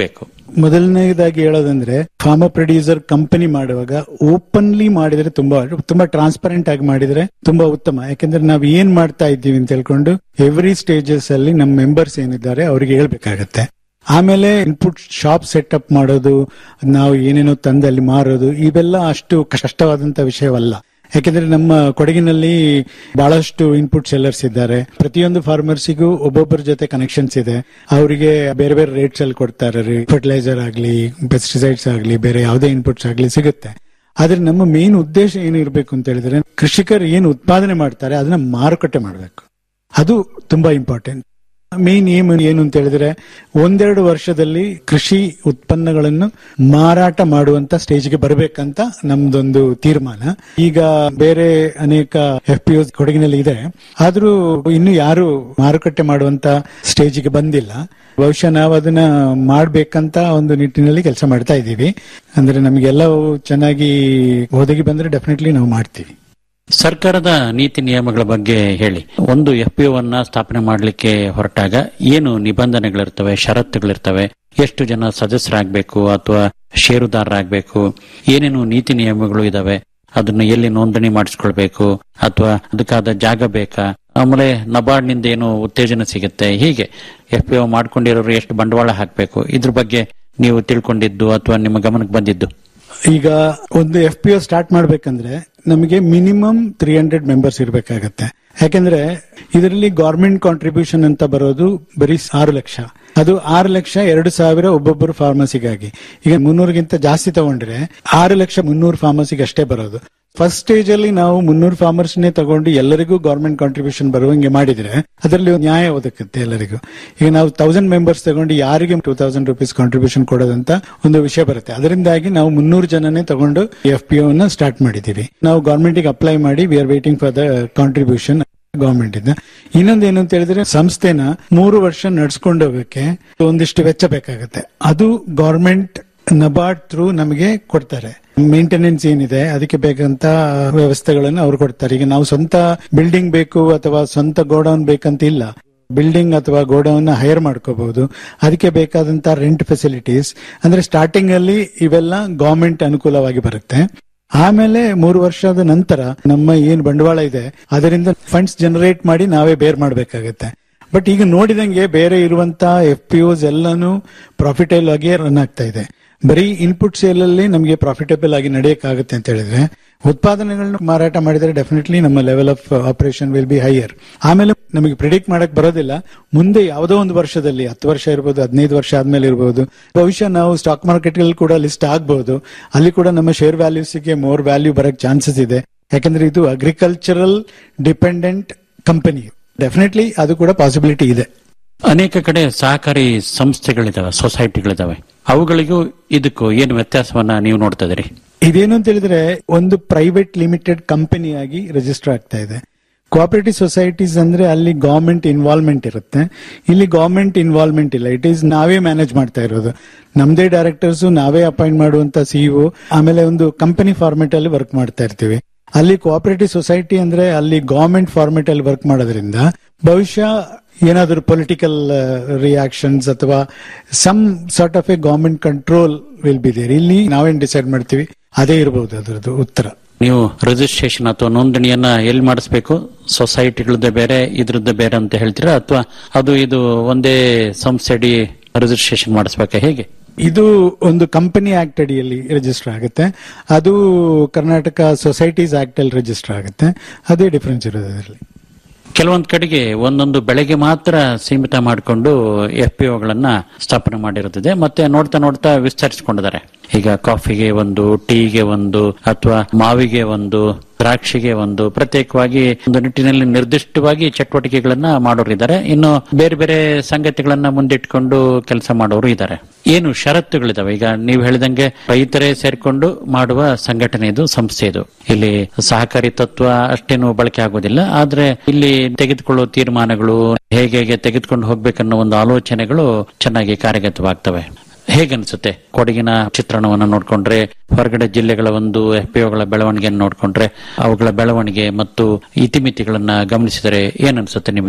ಮೊದಲನೇದಾಗಿ ಹೇಳೋದಂದ್ರೆ ಫಾರ್ಮಾ ಪ್ರೊಡ್ಯೂಸರ್ ಕಂಪನಿ ಮಾಡುವಾಗ ಓಪನ್ಲಿ ಮಾಡಿದ್ರೆ ತುಂಬಾ ತುಂಬಾ ಟ್ರಾನ್ಸ್ಪರೆಂಟ್ ಆಗಿ ಮಾಡಿದ್ರೆ ತುಂಬಾ ಉತ್ತಮ ಯಾಕಂದ್ರೆ ನಾವು ಏನ್ ಮಾಡ್ತಾ ಇದ್ದೀವಿ ಅಂತ ಹೇಳ್ಕೊಂಡು ಎವ್ರಿ ಸ್ಟೇಜಸ್ ಅಲ್ಲಿ ನಮ್ಮ ಮೆಂಬರ್ಸ್ ಏನಿದ್ದಾರೆ ಅವರಿಗೆ ಹೇಳ್ಬೇಕಾಗತ್ತೆ ಆಮೇಲೆ ಇನ್ಪುಟ್ ಶಾಪ್ ಸೆಟಪ್ ಮಾಡೋದು ನಾವು ಏನೇನೋ ತಂದಲ್ಲಿ ಮಾರೋದು ಇವೆಲ್ಲ ಅಷ್ಟು ಕಷ್ಟವಾದಂತ ವಿಷಯವಲ್ಲ ಯಾಕೆಂದ್ರೆ ನಮ್ಮ ಕೊಡಗಿನಲ್ಲಿ ಬಹಳಷ್ಟು ಇನ್ಪುಟ್ ಸೆಲ್ಲರ್ಸ್ ಇದ್ದಾರೆ ಪ್ರತಿಯೊಂದು ಫಾರ್ಮರ್ಸಿಗೂ ಒಬ್ಬೊಬ್ಬರ ಜೊತೆ ಕನೆಕ್ಷನ್ಸ್ ಇದೆ ಅವರಿಗೆ ಬೇರೆ ಬೇರೆ ರೇಟ್ಸ್ ಅಲ್ಲಿ ಕೊಡ್ತಾರೆ ಫರ್ಟಿಲೈಸರ್ ಆಗ್ಲಿ ಪೆಸ್ಟಿಸೈಡ್ಸ್ ಆಗ್ಲಿ ಬೇರೆ ಯಾವುದೇ ಇನ್ಪುಟ್ಸ್ ಆಗ್ಲಿ ಸಿಗುತ್ತೆ ಆದ್ರೆ ನಮ್ಮ ಮೇನ್ ಉದ್ದೇಶ ಏನು ಇರಬೇಕು ಅಂತ ಹೇಳಿದ್ರೆ ಕೃಷಿಕರು ಏನು ಉತ್ಪಾದನೆ ಮಾಡ್ತಾರೆ ಅದನ್ನ ಮಾರುಕಟ್ಟೆ ಮಾಡಬೇಕು ಅದು ತುಂಬಾ ಇಂಪಾರ್ಟೆಂಟ್ ಮೇನ್ ಏಮ್ ಏನು ಅಂತ ಹೇಳಿದ್ರೆ ಒಂದೆರಡು ವರ್ಷದಲ್ಲಿ ಕೃಷಿ ಉತ್ಪನ್ನಗಳನ್ನು ಮಾರಾಟ ಮಾಡುವಂತ ಸ್ಟೇಜ್ಗೆ ಬರಬೇಕಂತ ನಮ್ದೊಂದು ತೀರ್ಮಾನ ಈಗ ಬೇರೆ ಅನೇಕ ಎಫ್ ಪಿ ಕೊಡಗಿನಲ್ಲಿ ಇದೆ ಆದ್ರೂ ಇನ್ನು ಯಾರು ಮಾರುಕಟ್ಟೆ ಮಾಡುವಂತ ಸ್ಟೇಜ್ಗೆ ಬಂದಿಲ್ಲ ಬಹುಶಃ ನಾವು ಅದನ್ನ ಮಾಡ್ಬೇಕಂತ ಒಂದು ನಿಟ್ಟಿನಲ್ಲಿ ಕೆಲಸ ಮಾಡ್ತಾ ಇದ್ದೀವಿ ಅಂದ್ರೆ ನಮಗೆಲ್ಲವೂ ಚೆನ್ನಾಗಿ ಒದಗಿ ಬಂದ್ರೆ ಡೆಫಿನೆಟ್ಲಿ ನಾವು ಮಾಡ್ತೀವಿ ಸರ್ಕಾರದ ನೀತಿ ನಿಯಮಗಳ ಬಗ್ಗೆ ಹೇಳಿ ಒಂದು ಎಫ್ ಪಿ ಅನ್ನ ಸ್ಥಾಪನೆ ಮಾಡಲಿಕ್ಕೆ ಹೊರಟಾಗ ಏನು ನಿಬಂಧನೆಗಳಿರ್ತವೆ ಷರತ್ತುಗಳಿರ್ತವೆ ಎಷ್ಟು ಜನ ಸದಸ್ಯರಾಗಬೇಕು ಅಥವಾ ಷೇರುದಾರರಾಗಬೇಕು ಏನೇನು ನೀತಿ ನಿಯಮಗಳು ಇದಾವೆ ಅದನ್ನ ಎಲ್ಲಿ ನೋಂದಣಿ ಮಾಡಿಸ್ಕೊಳ್ಬೇಕು ಅಥವಾ ಅದಕ್ಕಾದ ಜಾಗ ಬೇಕಾ ಆಮೇಲೆ ನಬಾರ್ಡ್ ನಿಂದ ಏನು ಉತ್ತೇಜನ ಸಿಗುತ್ತೆ ಹೀಗೆ ಎಫ್ ಪಿ ಮಾಡ್ಕೊಂಡಿರೋರು ಎಷ್ಟು ಬಂಡವಾಳ ಹಾಕಬೇಕು ಇದ್ರ ಬಗ್ಗೆ ನೀವು ತಿಳ್ಕೊಂಡಿದ್ದು ಅಥವಾ ನಿಮ್ಮ ಗಮನಕ್ಕೆ ಬಂದಿದ್ದು ಈಗ ಒಂದು ಎಫ್ ಪಿ ಒ ಸ್ಟಾರ್ಟ್ ಮಾಡ್ಬೇಕಂದ್ರೆ ನಮಗೆ ಮಿನಿಮಮ್ ತ್ರೀ ಹಂಡ್ರೆಡ್ ಮೆಂಬರ್ಸ್ ಇರಬೇಕಾಗತ್ತೆ ಯಾಕಂದ್ರೆ ಇದರಲ್ಲಿ ಗವರ್ಮೆಂಟ್ ಕಾಂಟ್ರಿಬ್ಯೂಷನ್ ಅಂತ ಬರೋದು ಬರೀ ಆರು ಲಕ್ಷ ಅದು ಆರು ಲಕ್ಷ ಎರಡು ಸಾವಿರ ಒಬ್ಬೊಬ್ಬರು ಫಾರ್ಮಸಿಗಾಗಿ ಈಗ ಮುನ್ನೂರಿಗಿಂತ ಜಾಸ್ತಿ ತಗೊಂಡ್ರೆ ಆರು ಲಕ್ಷ ಮುನ್ನೂರು ಫಾರ್ಮಸಿಗೆ ಅಷ್ಟೇ ಬರೋದು ಫಸ್ಟ್ ಸ್ಟೇಜ್ ಅಲ್ಲಿ ನಾವು ಮುನ್ನೂರು ಫಾರ್ಮರ್ಸ್ ನೇ ತಗೊಂಡು ಎಲ್ಲರಿಗೂ ಗವರ್ಮೆಂಟ್ ಕಾಂಟ್ರಿಬ್ಯೂಷನ್ ಬರುವಂಗೆ ಮಾಡಿದ್ರೆ ಅದರಲ್ಲಿ ಒಂದು ನ್ಯಾಯ ಒದಗುತ್ತೆ ಎಲ್ಲರಿಗೂ ಈಗ ನಾವು ತೌಸಂಡ್ ಮೆಂಬರ್ಸ್ ತಗೊಂಡು ಯಾರಿಗೆ ಟೂ ತೌಸಂಡ್ ರುಪೀಸ್ ಕಾಂಟ್ರಿಬ್ಯೂಷನ್ ಕೊಡೋದಂತ ಒಂದು ವಿಷಯ ಬರುತ್ತೆ ಅದರಿಂದಾಗಿ ನಾವು ಮುನ್ನೂರು ಜನನೇ ತಗೊಂಡು ಎಫ್ ಪಿ ನ ಸ್ಟಾರ್ಟ್ ಮಾಡಿದೀವಿ ನಾವು ಗವರ್ಮೆಂಟ್ ಗೆ ಅಪ್ಲೈ ಮಾಡಿ we are waiting for the contribution government ಇಂದ ಇನ್ನೊಂದು ಏನು ಅಂತ ಹೇಳಿದ್ರೆ ಸಂಸ್ಥೆನ ಮೂರು ವರ್ಷ ನಡ್ಸ್ಕೊಂಡು ಹೋಗಕ್ಕೆ ಒಂದಿಷ್ಟು ವೆಚ್ಚ ಬೇಕಾಗುತ್ತೆ ಅದು ಗವರ್ಮೆಂಟ್ ನಬಾರ್ಡ್ ಥ್ರೂ ನಮಗೆ ಕೊಡ್ತಾರೆ ಮೇಂಟೆನೆನ್ಸ್ ಏನಿದೆ ಅದಕ್ಕೆ ಬೇಕಂತ ವ್ಯವಸ್ಥೆಗಳನ್ನು ಅವ್ರು ಕೊಡ್ತಾರೆ ಈಗ ನಾವು ಸ್ವಂತ ಬಿಲ್ಡಿಂಗ್ ಬೇಕು ಅಥವಾ ಸ್ವಂತ ಗೋಡೌನ್ ಬೇಕಂತ ಇಲ್ಲ ಬಿಲ್ಡಿಂಗ್ ಅಥವಾ ಗೋಡೌನ್ ಹೈರ್ ಮಾಡ್ಕೋಬಹುದು ಅದಕ್ಕೆ ಬೇಕಾದಂತ ರೆಂಟ್ ಫೆಸಿಲಿಟೀಸ್ ಅಂದ್ರೆ ಸ್ಟಾರ್ಟಿಂಗ್ ಅಲ್ಲಿ ಇವೆಲ್ಲ ಗವರ್ಮೆಂಟ್ ಅನುಕೂಲವಾಗಿ ಬರುತ್ತೆ ಆಮೇಲೆ ಮೂರು ವರ್ಷದ ನಂತರ ನಮ್ಮ ಏನ್ ಬಂಡವಾಳ ಇದೆ ಅದರಿಂದ ಫಂಡ್ಸ್ ಜನರೇಟ್ ಮಾಡಿ ನಾವೇ ಬೇರ್ ಮಾಡಬೇಕಾಗತ್ತೆ ಬಟ್ ಈಗ ನೋಡಿದಂಗೆ ಬೇರೆ ಇರುವಂತ ಎಫ್ ಪಿ ಓಸ್ ಎಲ್ಲಾನು ಪ್ರಾಫಿಟೇಬಲ್ ಆಗಿ ರನ್ ಆಗ್ತಾ ಇದೆ ಬರೀ ಇನ್ಪುಟ್ ಸೇಲ್ ಅಲ್ಲಿ ನಮಗೆ ಪ್ರಾಫಿಟೇಬಲ್ ಆಗಿ ನಡೆಯಕ್ಕಾಗುತ್ತೆ ಅಂತ ಹೇಳಿದ್ರೆ ಉತ್ಪಾದನೆಗಳನ್ನ ಮಾರಾಟ ಮಾಡಿದ್ರೆ ಡೆಫಿನೆಟ್ಲಿ ನಮ್ಮ level of operation will be higher ಆಮೇಲೆ ನಮಗೆ ಪ್ರಿಡಿಕ್ಟ್ ಮಾಡಕ್ ಬರೋದಿಲ್ಲ ಮುಂದೆ ಯಾವುದೋ ಒಂದು ವರ್ಷದಲ್ಲಿ ಹತ್ತು ವರ್ಷ ಇರಬಹುದು ಹದಿನೈದು ವರ್ಷ ಆದ್ಮೇಲೆ ಇರಬಹುದು ಬಹುಶಃ ನಾವು ಸ್ಟಾಕ್ ಮಾರ್ಕೆಟ್ ಅಲ್ಲಿ ಕೂಡ ಲಿಸ್ಟ್ ಆಗಬಹುದು ಅಲ್ಲಿ ಕೂಡ ನಮ್ಮ ಶೇರ್ ವ್ಯಾಲ್ಯೂಸ್ಗೆ ಮೋರ್ ವ್ಯಾಲ್ಯೂ ಬರಕ್ ಚಾನ್ಸಸ್ ಇದೆ ಯಾಕಂದ್ರೆ ಇದು ಅಗ್ರಿಕಲ್ಚರಲ್ ಡಿಪೆಂಡೆಂಟ್ ಕಂಪನಿ ಡೆಫಿನೆಟ್ಲಿ ಅದು ಕೂಡ ಪಾಸಿಬಿಲಿಟಿ ಇದೆ ಅನೇಕ ಕಡೆ ಸಹಕಾರಿ ಸಂಸ್ಥೆಗಳಿದಾವೆ ಸೊಸೈಟಿಗಳಿದಾವೆ ಅವುಗಳಿಗೂ ಇದಕ್ಕೂ ಏನು ವ್ಯತ್ಯಾಸವನ್ನ ನೀವು ನೋಡ್ತಾ ಇದೀರಿ ಇದೇನು ಅಂತ ಹೇಳಿದ್ರೆ ಒಂದು ಪ್ರೈವೇಟ್ ಲಿಮಿಟೆಡ್ ಕಂಪನಿ ಆಗಿ ರಿಜಿಸ್ಟರ್ ಆಗ್ತಾ ಇದೆ ಕೋಆಪರೇಟಿವ್ ಸೊಸೈಟೀಸ್ ಅಂದ್ರೆ ಅಲ್ಲಿ ಗವರ್ಮೆಂಟ್ ಇನ್ವಾಲ್ವ್ಮೆಂಟ್ ಇರುತ್ತೆ ಇಲ್ಲಿ ಗವರ್ಮೆಂಟ್ ಇನ್ವಾಲ್ವ್ಮೆಂಟ್ ಇಲ್ಲ ಇಟ್ ಈಸ್ ನಾವೇ ಮ್ಯಾನೇಜ್ ಮಾಡ್ತಾ ಇರೋದು ನಮ್ದೇ ಡೈರೆಕ್ಟರ್ಸ್ ನಾವೇ ಅಪಾಯಿಂಟ್ ಮಾಡುವಂತ ಸಿಇಒ ಆಮೇಲೆ ಒಂದು ಕಂಪನಿ ಫಾರ್ಮೆಟ್ ಅಲ್ಲಿ ವರ್ಕ್ ಮಾಡ್ತಾ ಇರ್ತೀವಿ ಅಲ್ಲಿ ಕೋಆಪರೇಟಿವ್ ಸೊಸೈಟಿ ಅಂದ್ರೆ ಅಲ್ಲಿ ಗವರ್ಮೆಂಟ್ ಫಾರ್ಮೆಟ್ ಅಲ್ಲಿ ವರ್ಕ್ ಮಾಡೋದ್ರಿಂದ ಬಹುಶಃ ಏನಾದರೂ ಪೊಲಿಟಿಕಲ್ ರಿಯಾಕ್ಷನ್ಸ್ ಅಥವಾ some sort of a government control will be there ಇಲ್ಲಿ ನಾವೇನ್ ಡಿಸೈಡ್ ಮಾಡ್ತೀವಿ ಅದೇ ಇರಬಹುದು ಅದರದ್ದು ಉತ್ತರ ನೀವು ರಿಜಿಸ್ಟ್ರೇಷನ್ ಅಥವಾ ನೋಂದಣಿಯನ್ನ ಎಲ್ಲಿ ಮಾಡಿಸ್ಬೇಕು ಸೊಸೈಟಿಗಳದ್ದೇ ಬೇರೆ ಇದ್ರದ್ದೇ ಬೇರೆ ಅಂತ ಹೇಳ್ತೀರಾ ಅಥವಾ ಅದು ಇದು ಒಂದೇ ಸಂಸ್ಥೆಡಿ ರಿಜಿಸ್ಟ್ರೇಷನ್ ಮಾಡಿಸ್ಬೇಕಾ ಹೇಗೆ ಇದು ಒಂದು ಕಂಪನಿ ಆಕ್ಟ್ ಅಡಿಯಲ್ಲಿ ರಿಜಿಸ್ಟರ್ ಆಗುತ್ತೆ ಅದು ಕರ್ನಾಟಕ ಸೊಸೈಟೀಸ್ ಆಕ್ಟ್ ಅಲ್ಲಿ ರಿಜಿಸ್ಟರ್ ಆಗುತ್ತೆ ಅದೇ ಡಿಫರೆನ್ಸ್ ಇರೋದು ಅದರಲ್ಲಿ ಕೆಲವೊಂದ್ ಕಡೆಗೆ ಒಂದೊಂದು ಬೆಳೆಗೆ ಮಾತ್ರ ಸೀಮಿತ ಮಾಡಿಕೊಂಡು ಎಫ್ ಪಿ ಒಗಳನ್ನ ಸ್ಥಾಪನೆ ಮಾಡಿರುತ್ತದೆ ಮತ್ತೆ ನೋಡ್ತಾ ನೋಡ್ತಾ ವಿಸ್ತರಿಸಿಕೊಂಡಿದ್ದಾರೆ ಈಗ ಕಾಫಿಗೆ ಒಂದು ಟೀಗೆ ಒಂದು ಅಥವಾ ಮಾವಿಗೆ ಒಂದು ದ್ರಾಕ್ಷಿಗೆ ಒಂದು ಪ್ರತ್ಯೇಕವಾಗಿ ಒಂದು ನಿಟ್ಟಿನಲ್ಲಿ ನಿರ್ದಿಷ್ಟವಾಗಿ ಚಟುವಟಿಕೆಗಳನ್ನ ಮಾಡೋರಿದ್ದಾರೆ ಇನ್ನು ಬೇರೆ ಬೇರೆ ಸಂಗತಿಗಳನ್ನ ಮುಂದಿಟ್ಕೊಂಡು ಕೆಲಸ ಮಾಡೋರು ಇದ್ದಾರೆ ಏನು ಷರತ್ತುಗಳಿದಾವೆ ಈಗ ನೀವು ಹೇಳಿದಂಗೆ ರೈತರೇ ಸೇರ್ಕೊಂಡು ಮಾಡುವ ಸಂಘಟನೆ ಇದು ಸಂಸ್ಥೆ ಇದು ಇಲ್ಲಿ ಸಹಕಾರಿ ತತ್ವ ಅಷ್ಟೇನು ಬಳಕೆ ಆಗೋದಿಲ್ಲ ಆದ್ರೆ ಇಲ್ಲಿ ತೆಗೆದುಕೊಳ್ಳುವ ತೀರ್ಮಾನಗಳು ಹೇಗೆ ಹೇಗೆ ತೆಗೆದುಕೊಂಡು ಹೋಗ್ಬೇಕನ್ನೋ ಒಂದು ಆಲೋಚನೆಗಳು ಚೆನ್ನಾಗಿ ಕಾರ್ಯಗತವಾಗ್ತವೆ ಹೇಗನ್ಸುತ್ತೆ ಕೊಡಗಿನ ಚಿತ್ರಣವನ್ನ ನೋಡ್ಕೊಂಡ್ರೆ ಹೊರಗಡೆ ಜಿಲ್ಲೆಗಳ ಒಂದು ಎಫ್ ಪಿ ಒಗಳ ಬೆಳವಣಿಗೆಯನ್ನು ನೋಡ್ಕೊಂಡ್ರೆ ಅವುಗಳ ಬೆಳವಣಿಗೆ ಮತ್ತು ಇತಿಮಿತಿಗಳನ್ನ ಗಮನಿಸಿದರೆ ಏನನ್ಸುತ್ತೆ ನಿಮಗೆ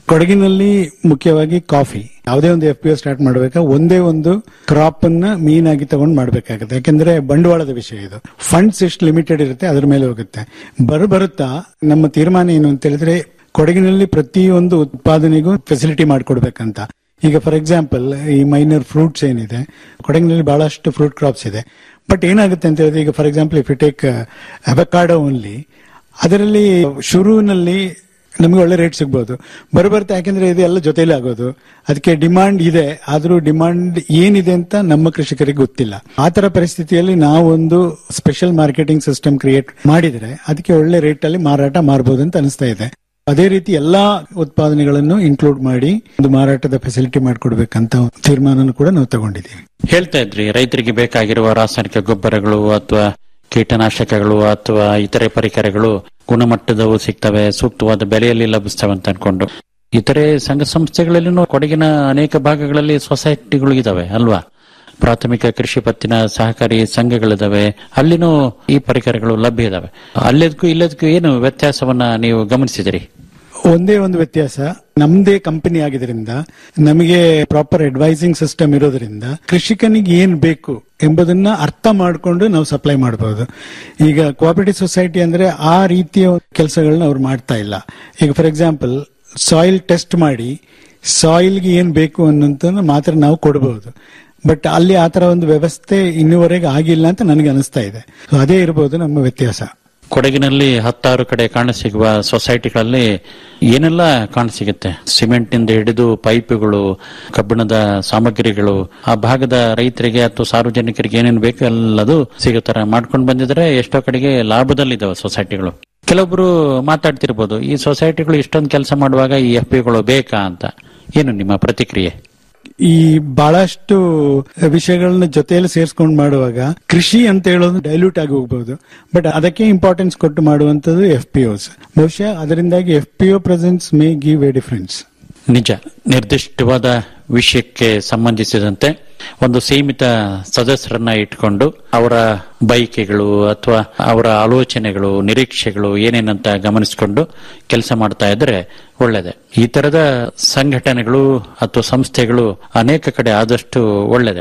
ಕೊಡಗಿನಲ್ಲಿ ಮುಖ್ಯವಾಗಿ ಕಾಫಿ ಯಾವುದೇ ಒಂದು ಎಫ್ ಪಿ ಸ್ಟಾರ್ಟ್ ಮಾಡಬೇಕಾ ಒಂದೇ ಒಂದು ಕ್ರಾಪ್ ಅನ್ನ ಮೀನ್ ಆಗಿ ತಗೊಂಡು ಮಾಡ್ಬೇಕಾಗುತ್ತೆ ಯಾಕಂದ್ರೆ ಬಂಡವಾಳದ ವಿಷಯ ಇದು ಫಂಡ್ಸ್ ಎಷ್ಟು ಲಿಮಿಟೆಡ್ ಇರುತ್ತೆ ಅದ್ರ ಮೇಲೆ ಹೋಗುತ್ತೆ ಬರ ಬರುತ್ತಾ ನಮ್ಮ ತೀರ್ಮಾನ ಏನು ಅಂತ ಹೇಳಿದ್ರೆ ಕೊಡಗಿನಲ್ಲಿ ಪ್ರತಿಯೊಂದು ಉತ್ಪಾದನೆಗೂ ಫೆಸಿಲಿಟಿ ಮಾಡಿಕೊಡ್ಬೇಕಂತ ಈಗ ಫಾರ್ ಎಕ್ಸಾಂಪಲ್ ಈ ಮೈನರ್ ಫ್ರೂಟ್ಸ್ ಏನಿದೆ ಕೊಡಗಿನಲ್ಲಿ ಬಹಳಷ್ಟು ಫ್ರೂಟ್ ಕ್ರಾಪ್ಸ್ ಇದೆ ಬಟ್ ಏನಾಗುತ್ತೆ ಅಂತ ಹೇಳಿದ್ರೆ ಈಗ for example if you take avocado only ಅದರಲ್ಲಿ ಶುರುವಿನಲ್ಲಿ ನಮಗೆ ಒಳ್ಳೆ ರೇಟ್ ಸಿಗ್ಬೋದು ಬರಬರ್ತಾ ಯಾಕೆಂದ್ರೆ ಇದು ಎಲ್ಲ ಜೊತೆಲಿ ಆಗೋದು ಅದಕ್ಕೆ ಡಿಮಾಂಡ್ ಇದೆ ಆದ್ರೂ ಡಿಮಾಂಡ್ ಏನಿದೆ ಅಂತ ನಮ್ಮ ಕೃಷಿಕರಿಗೆ ಗೊತ್ತಿಲ್ಲ ಆ ತರ ಪರಿಸ್ಥಿತಿಯಲ್ಲಿ ನಾವೊಂದು ಸ್ಪೆಷಲ್ ಮಾರ್ಕೆಟಿಂಗ್ ಸಿಸ್ಟಮ್ ಕ್ರಿಯೇಟ್ ಮಾಡಿದ್ರೆ ಅದಕ್ಕೆ ಒಳ್ಳೆ ರೇಟ್ ಅಲ್ಲಿ ಮಾರಾಟ ಮಾಡಬಹುದು ಅಂತ ಅನಿಸ್ತಾ ಇದೆ ಅದೇ ರೀತಿ ಎಲ್ಲಾ ಉತ್ಪಾದನೆಗಳನ್ನು ಇನ್ಕ್ಲೂಡ್ ಮಾಡಿ ಒಂದು ಮಾರಾಟದ ಫೆಸಿಲಿಟಿ ಮಾಡಿಕೊಡ್ಬೇಕಂತ ತೀರ್ಮಾನ ಕೂಡ ನಾವು ತಗೊಂಡಿದ್ದೀವಿ ಹೇಳ್ತಾ ಇದ್ರಿ ರೈತರಿಗೆ ಬೇಕಾಗಿರುವ ರಾಸಾಯನಿಕ ಗೊಬ್ಬರಗಳು ಅಥವಾ ಕೀಟನಾಶಕಗಳು ಅಥವಾ ಇತರೆ ಪರಿಕರಗಳು ಗುಣಮಟ್ಟದವು ಸಿಗ್ತವೆ ಸೂಕ್ತವಾದ ಬೆಲೆಯಲ್ಲಿ ಲಭಿಸ್ತವೆ ಅಂತ ಅನ್ಕೊಂಡು ಇತರೆ ಸಂಘ ಸಂಸ್ಥೆಗಳಲ್ಲಿನೂ ಕೊಡಗಿನ ಅನೇಕ ಭಾಗಗಳಲ್ಲಿ ಸೊಸೈಟಿಗಳು ಇದಾವೆ ಅಲ್ವಾ ಪ್ರಾಥಮಿಕ ಕೃಷಿ ಪತ್ತಿನ ಸಹಕಾರಿ ಸಂಘಗಳಿದಾವೆ ಅಲ್ಲಿನೂ ಈ ಪರಿಕರಗಳು ಲಭ್ಯ ಇದಾವೆ ಅಲ್ಲದಕ್ಕೂ ಇಲ್ಲದಕ್ಕೂ ಏನು ವ್ಯತ್ಯಾಸವನ್ನ ನೀವು ಗಮನಿಸಿದಿರಿ ಒಂದೇ ಒಂದು ವ್ಯತ್ಯಾಸ ನಮ್ದೇ ಕಂಪನಿ ಆಗಿದ್ರಿಂದ ನಮಗೆ ಪ್ರಾಪರ್ ಅಡ್ವೈಸಿಂಗ್ ಸಿಸ್ಟಮ್ ಇರೋದ್ರಿಂದ ಕೃಷಿಕನಿಗೆ ಏನ್ ಬೇಕು ಎಂಬುದನ್ನ ಅರ್ಥ ಮಾಡಿಕೊಂಡು ನಾವು ಸಪ್ಲೈ ಮಾಡಬಹುದು ಈಗ ಕೋಆಪರೇಟಿವ್ ಸೊಸೈಟಿ ಅಂದ್ರೆ ಆ ರೀತಿಯ ಕೆಲಸಗಳನ್ನ ಅವ್ರು ಮಾಡ್ತಾ ಇಲ್ಲ ಈಗ ಫಾರ್ ಎಕ್ಸಾಂಪಲ್ ಸಾಯಿಲ್ ಟೆಸ್ಟ್ ಮಾಡಿ ಸಾಯಿಲ್ಗೆ ಏನ್ ಬೇಕು ಅನ್ನೋದನ್ನ ಮಾತ್ರ ನಾವು ಕೊಡಬಹುದು ಬಟ್ ಅಲ್ಲಿ ಆ ತರ ಒಂದು ವ್ಯವಸ್ಥೆ ಇನ್ನೂವರೆಗೆ ಆಗಿಲ್ಲ ಅಂತ ನನಗೆ ಅನಿಸ್ತಾ ಇದೆ So ಅದೇ ಇರಬಹುದು ನಮ್ಮ ವ್ಯತ್ಯಾಸ ಕೊಡಗಿನಲ್ಲಿ ಹತ್ತಾರು ಕಡೆ ಕಾಣಸಿಗುವ ಸೊಸೈಟಿಗಳಲ್ಲಿ ಏನೆಲ್ಲ ಕಾಣಸಿಗುತ್ತೆ ಸಿಮೆಂಟ್ ನಿಂದ ಹಿಡಿದು ಪೈಪುಗಳು ಕಬ್ಬಿಣದ ಸಾಮಗ್ರಿಗಳು ಆ ಭಾಗದ ರೈತರಿಗೆ ಅಥವಾ ಸಾರ್ವಜನಿಕರಿಗೆ ಏನೇನು ಬೇಕು ಎಲ್ಲದು ಸಿಗೋ ತರ ಮಾಡ್ಕೊಂಡು ಬಂದಿದ್ರೆ ಎಷ್ಟೋ ಕಡೆಗೆ ಲಾಭದಲ್ಲಿದ್ದಾವೆ ಸೊಸೈಟಿಗಳು ಕೆಲವೊಬ್ರು ಮಾತಾಡ್ತಿರ್ಬೋದು ಈ ಸೊಸೈಟಿಗಳು ಇಷ್ಟೊಂದು ಕೆಲಸ ಮಾಡುವಾಗ ಈ ಎಫ್ ಪಿಗಳು ಬೇಕಾ ಅಂತ ಏನು ನಿಮ್ಮ ಪ್ರತಿಕ್ರಿಯೆ ಈ ಬಹಳಷ್ಟು ವಿಷಯಗಳನ್ನ ಜೊತೆಯಲ್ಲಿ ಸೇರಿಸ್ಕೊಂಡು ಮಾಡುವಾಗ ಕೃಷಿ ಅಂತ ಹೇಳೋದು ಡೈಲ್ಯೂಟ್ ಆಗಿ ಹೋಗ್ಬಹುದು ಬಟ್ ಅದಕ್ಕೆ ಇಂಪಾರ್ಟೆನ್ಸ್ ಕೊಟ್ಟು ಮಾಡುವಂತದ್ದು ಎಫ್ ಪಿ ಓಸ್ ಬಹುಶಃ ಅದರಿಂದಾಗಿ F P O presence may give a difference ನಿಜ ನಿರ್ದಿಷ್ಟವಾದ ವಿಷಯಕ್ಕೆ ಸಂಬಂಧಿಸಿದಂತೆ ಒಂದು ಸೀಮಿತ ಸದಸ್ಯರನ್ನ ಇಟ್ಕೊಂಡು ಅವರ ಬಯಕೆಗಳು ಅಥವಾ ಅವರ ಆಲೋಚನೆಗಳು ನಿರೀಕ್ಷೆಗಳು ಏನೇನಂತ ಗಮನಿಸಿಕೊಂಡು ಕೆಲಸ ಮಾಡ್ತಾ ಇದ್ರೆ ಒಳ್ಳೆಯದೆ ಈ ತರದ ಸಂಘಟನೆಗಳು ಅಥವಾ ಸಂಸ್ಥೆಗಳು ಅನೇಕ ಕಡೆ ಆದಷ್ಟು ಒಳ್ಳೆಯದೆ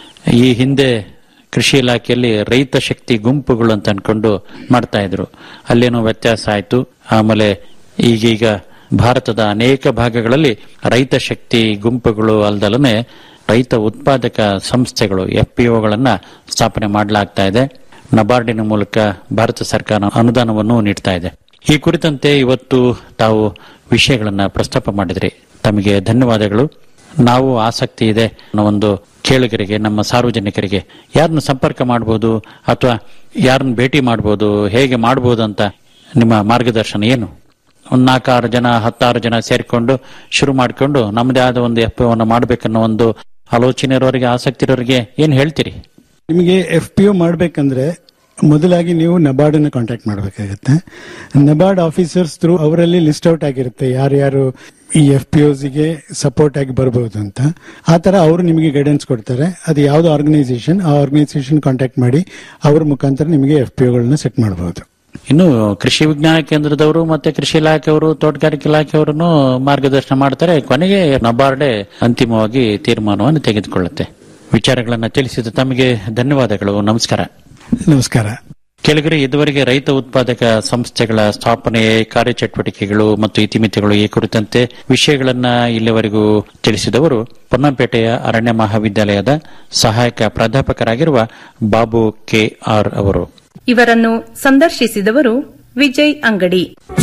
ಈ ಹಿಂದೆ ಕೃಷಿ ಇಲಾಖೆಯಲ್ಲಿ ರೈತ ಶಕ್ತಿ ಗುಂಪುಗಳು ಅಂತ ಅನ್ಕೊಂಡು ಮಾಡ್ತಾ ಇದ್ರು ಅಲ್ಲೇನೋ ವ್ಯತ್ಯಾಸ ಆಯ್ತು ಆಮೇಲೆ ಈಗೀಗ ಭಾರತದ ಅನೇಕ ಭಾಗಗಳಲ್ಲಿ ರೈತ ಶಕ್ತಿ ಗುಂಪುಗಳು ಅಲ್ದಲನೆ ರೈತ ಉತ್ಪಾದಕ ಸಂಸ್ಥೆಗಳು ಎಫ್ಪಿಒಗಳನ್ನ ಸ್ಥಾಪನೆ ಮಾಡಲಾಗ್ತಾ ಇದೆ ನಬಾರ್ಡಿನ ಮೂಲಕ ಭಾರತ ಸರ್ಕಾರ ಅನುದಾನವನ್ನು ನೀಡ್ತಾ ಇದೆ ಈ ಕುರಿತಂತೆ ಇವತ್ತು ತಾವು ವಿಷಯಗಳನ್ನ ಪ್ರಸ್ತಾಪ ಮಾಡಿದ್ರಿ ತಮಗೆ ಧನ್ಯವಾದಗಳು ನಾವು ಆಸಕ್ತಿ ಇದೆ ಅನ್ನೋ ಒಂದು ಕೇಳುಗರಿಗೆ ನಮ್ಮ ಸಾರ್ವಜನಿಕರಿಗೆ ಯಾರನ್ನ ಸಂಪರ್ಕ ಮಾಡಬಹುದು ಅಥವಾ ಯಾರನ್ನ ಭೇಟಿ ಮಾಡಬಹುದು ಹೇಗೆ ಮಾಡಬಹುದು ಅಂತ ನಿಮ್ಮ ಮಾರ್ಗದರ್ಶನ ಏನು ಒಂದು ನಾಲ್ಕಾರು ಜನ ಹತ್ತಾರು ಜನ ಸೇರಿಕೊಂಡು ಶುರು ಮಾಡಿಕೊಂಡು ನಮ್ಮದೇ ಆದ ಒಂದು ಎಫ್ ಅನ್ನು ಮಾಡಬೇಕನ್ನೋ ಒಂದು ಆಲೋಚನೆ ಇರೋರಿಗೆ ಆಸಕ್ತಿ ಇರೋರಿಗೆ ಏನ್ ಹೇಳ್ತೀರಿ ನಿಮಗೆ ಎಫ್ ಪಿ ಒ ಮಾಡಬೇಕಂದ್ರೆ ಮೊದಲಾಗಿ ನೀವು ನಬಾರ್ಡ್ ಅನ್ನು ಕಾಂಟ್ಯಾಕ್ಟ್ ಮಾಡಬೇಕಾಗುತ್ತೆ ನಬಾರ್ಡ್ ಆಫೀಸರ್ಸ್ ಥ್ರೂ ಅವರಲ್ಲಿ ಲಿಸ್ಟ್ ಔಟ್ ಆಗಿರುತ್ತೆ ಯಾರ್ಯಾರು ಈ ಎಫ್ ಪಿ ಗೆ ಸಪೋರ್ಟ್ ಆಗಿ ಬರಬಹುದು ಅಂತ ಆ ತರ ಅವರು ನಿಮಗೆ ಗೈಡೆನ್ಸ್ ಕೊಡ್ತಾರೆ ಅದು ಯಾವ್ದು ಆರ್ಗನೈಸೇಷನ್ ಆ ಆರ್ಗನೈಸೇಷನ್ ಕಾಂಟ್ಯಾಕ್ಟ್ ಮಾಡಿ ಅವ್ರ ಮುಖಾಂತರ ನಿಮಗೆ ಎಫ್ ಪಿ ಒಗಳನ್ನ ಸೆಟ್ ಮಾಡಬಹುದು ಇನ್ನು ಕೃಷಿ ವಿಜ್ಞಾನ ಕೇಂದ್ರದವರು ಮತ್ತೆ ಕೃಷಿ ಇಲಾಖೆಯವರು ತೋಟಗಾರಿಕೆ ಇಲಾಖೆಯವರನ್ನು ಮಾರ್ಗದರ್ಶನ ಮಾಡ್ತಾರೆ ಕೊನೆಗೆ ನಬಾರ್ಡೆ ಅಂತಿಮವಾಗಿ ತೀರ್ಮಾನವನ್ನು ತೆಗೆದುಕೊಳ್ಳುತ್ತೆ ವಿಚಾರಗಳನ್ನ ತಿಳಿಸಿದ ತಮಗೆ ಧನ್ಯವಾದಗಳು ನಮಸ್ಕಾರ ನಮಸ್ಕಾರ ಕೆಳಗರೆ ಇದುವರೆಗೆ ರೈತ ಉತ್ಪಾದಕ ಸಂಸ್ಥೆಗಳ ಸ್ಥಾಪನೆ ಕಾರ್ಯಚಟುವಟಿಕೆಗಳು ಮತ್ತು ಇತಿಮಿತಿಗಳು ಈ ಕುರಿತಂತೆ ವಿಷಯಗಳನ್ನ ಇಲ್ಲಿವರೆಗೂ ತಿಳಿಸಿದವರು ಪೊನ್ನಂಪೇಟೆಯ ಅರಣ್ಯ ಮಹಾವಿದ್ಯಾಲಯದ ಸಹಾಯಕ ಪ್ರಾಧ್ಯಾಪಕರಾಗಿರುವ ಬಾಬು ಕೆ ಆರ್ ಅವರು ಇವರನ್ನು ಸಂದರ್ಶಿಸಿದವರು ವಿಜಯ್ ಅಂಗಡಿ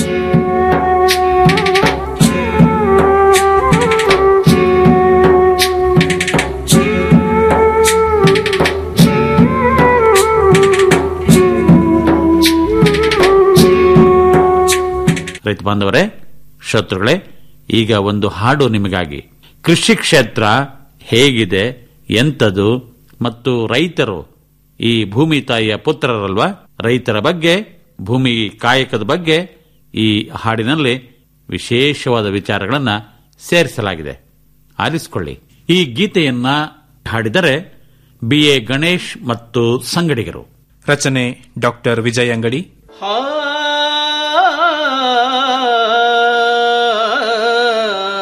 ರೈತ ಬಾಂಧವರೇ ಶ್ರೋತೃಗಳೇ ಈಗ ಒಂದು ಹಾಡು ನಿಮಗಾಗಿ ಕೃಷಿ ಕ್ಷೇತ್ರ ಹೇಗಿದೆ ಎಂತದು ಮತ್ತು ರೈತರು ಈ ಭೂಮಿ ತಾಯಿಯ ಪುತ್ರರಲ್ವಾ ರೈತರ ಬಗ್ಗೆ ಭೂಮಿ ಕಾಯಕದ ಬಗ್ಗೆ ಈ ಹಾಡಿನಲ್ಲಿ ವಿಶೇಷವಾದ ವಿಚಾರಗಳನ್ನ ಸೇರಿಸಲಾಗಿದೆ ಆಲಿಸಿಕೊಳ್ಳಿ ಈ ಗೀತೆಯನ್ನ ಹಾಡಿದರೆ ಬಿ ಎ ಗಣೇಶ್ ಮತ್ತು ಸಂಗಡಿಗರು ರಚನೆ ಡಾಕ್ಟರ್ ವಿಜಯ್ ಅಂಗಡಿ ಆ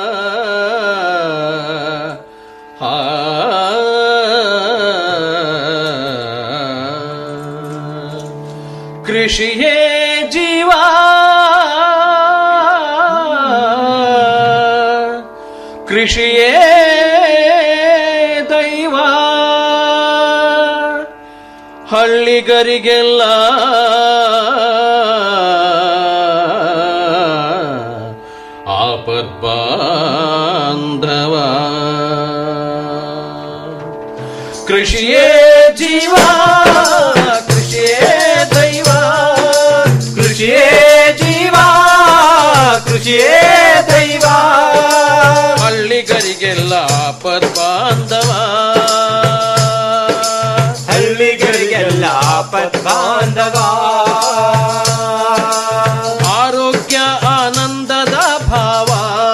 ಹಳ್ಳಿಗರಿಗೆಲ್ಲ ಆಪದ್ ಬಾಂಧವ ಕೃಷಿಯೇ ಜೀವ ಕೃಷಿಯೇ ದೈವ ಕೃಷಿಯೇ ಜೀವ ಕೃಷಿಯೇ ದೈವ ಹಳ್ಳಿಗರಿಗೆಲ್ಲ ಆಪದ್ ಬಾಂಧವ ಹಳ್ಳಿಗರಿಗೆಲ್ಲ ಆಪತ್ ಬಾಂಧವ ಆರೋಗ್ಯ ಆನಂದದ ಭಾವ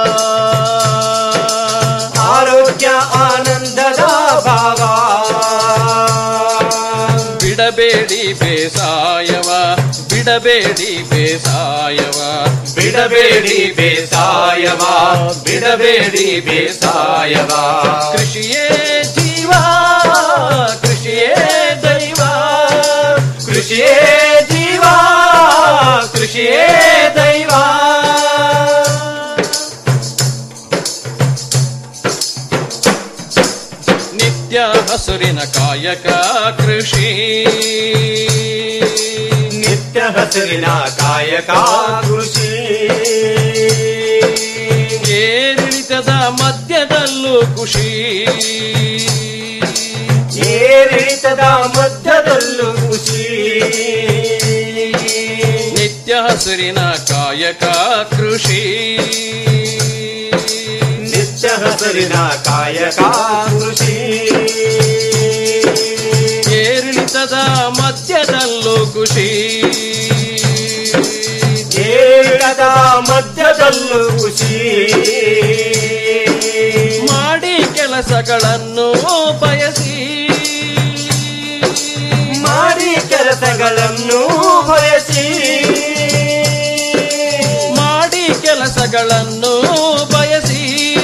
ಆರೋಗ್ಯ ಆನಂದದ ಭಾವ ಬಿಡಬೇಡಿ ಬೇಸಾಯವ ಬಿಡಬೇಡಿ ಬೇಸಾಯವ ಬಿಡಬೇಡಿ ಬೇಸಾಯವ ಬಿಡಬೇಡಿ ಬೇಸಾಯವ ಕೃಷಿಯೇ ಜೀವ ಕೃಷಿಯೇ ದೈವ ಕೃಷಿಯೇ ಜೀವ ಕೃಷಿಯೇ ದೈವ ನಿತ್ಯ ಹಸುರಿನ ಕಾಯಕ ಕೃಷಿ ನಿತ್ಯ ಹಸಿರಿನ ಕಾಯಕ ಕೃಷಿ ಏರಿಳಿತದ ಮಧ್ಯದಲ್ಲೂ ಖುಷಿ ಏರಿಳಿತದ ಮಧ್ಯದಲ್ಲೂ ಖುಷಿ ನಿತ್ಯ ಹಸುರಿನ ಕಾಯಕ ಕೃಷಿ ನಿತ್ಯ ಹಸಿರಿನ ಕಾಯಕ ಕೃಷಿ ಏರಿಳಿತದ ಮಧ್ಯದಲ್ಲೂ ಖುಷಿ ಏರಿಳಿತದ ಮಧ್ಯದಲ್ಲೂ ಖುಷಿ ಮಾಡಿ ಕೆಲಸಗಳನ್ನು ಬಯಸಿ ಮಾಡಿ ಕೆಲಸಗಳನ್ನು ಬಯಸಿ ಮಾಡಿ ಕೆಲಸಗಳನ್ನು ಬಯಸಿ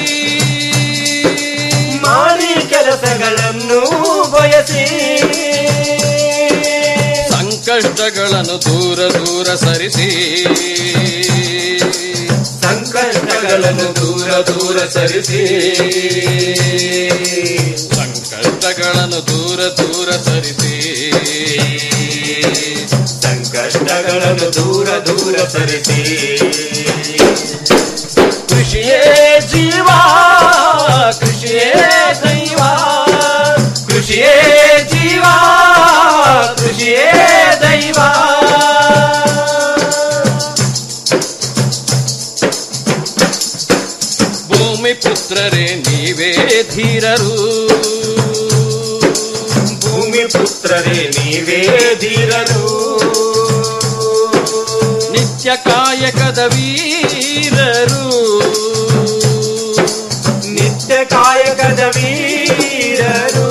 ಮಾಡಿ ಕೆಲಸಗಳನ್ನು ಬಯಸಿ ಸಂಕಷ್ಟಗಳನ್ನು ದೂರ ದೂರ ಸರಿಸಿ ಸಂಕಷ್ಟಗಳನ್ನು ದೂರ ದೂರ ಸರಿಸಿ ಸಂಕಷ್ಟಗಳನ್ನು ದೂರ ದೂರ ಸರಿಸಿ ಸಂಕಷ್ಟಗಳನ್ನು ದೂರ ದೂರ ಸರಿಸಿ ಕೃಷಿಯೇ ಜೀವ ಕೃಷಿಯೇ ದೈವ ಕೃಷಿಯೇ ಜೀವ ಕೃಷಿಯೇ ದೈವ ಭೂಮಿ ಪುತ್ರರೇ ನೀವೇ ಧೀರರು ಭೂಮಿ ಪುತ್ರರೇ ನೀವೇ ಧೀರರು ನಿತ್ಯ ಕಾಯಕದ ವೀರರು ನಿತ್ಯ ಕಾಯಕದ ವೀರರು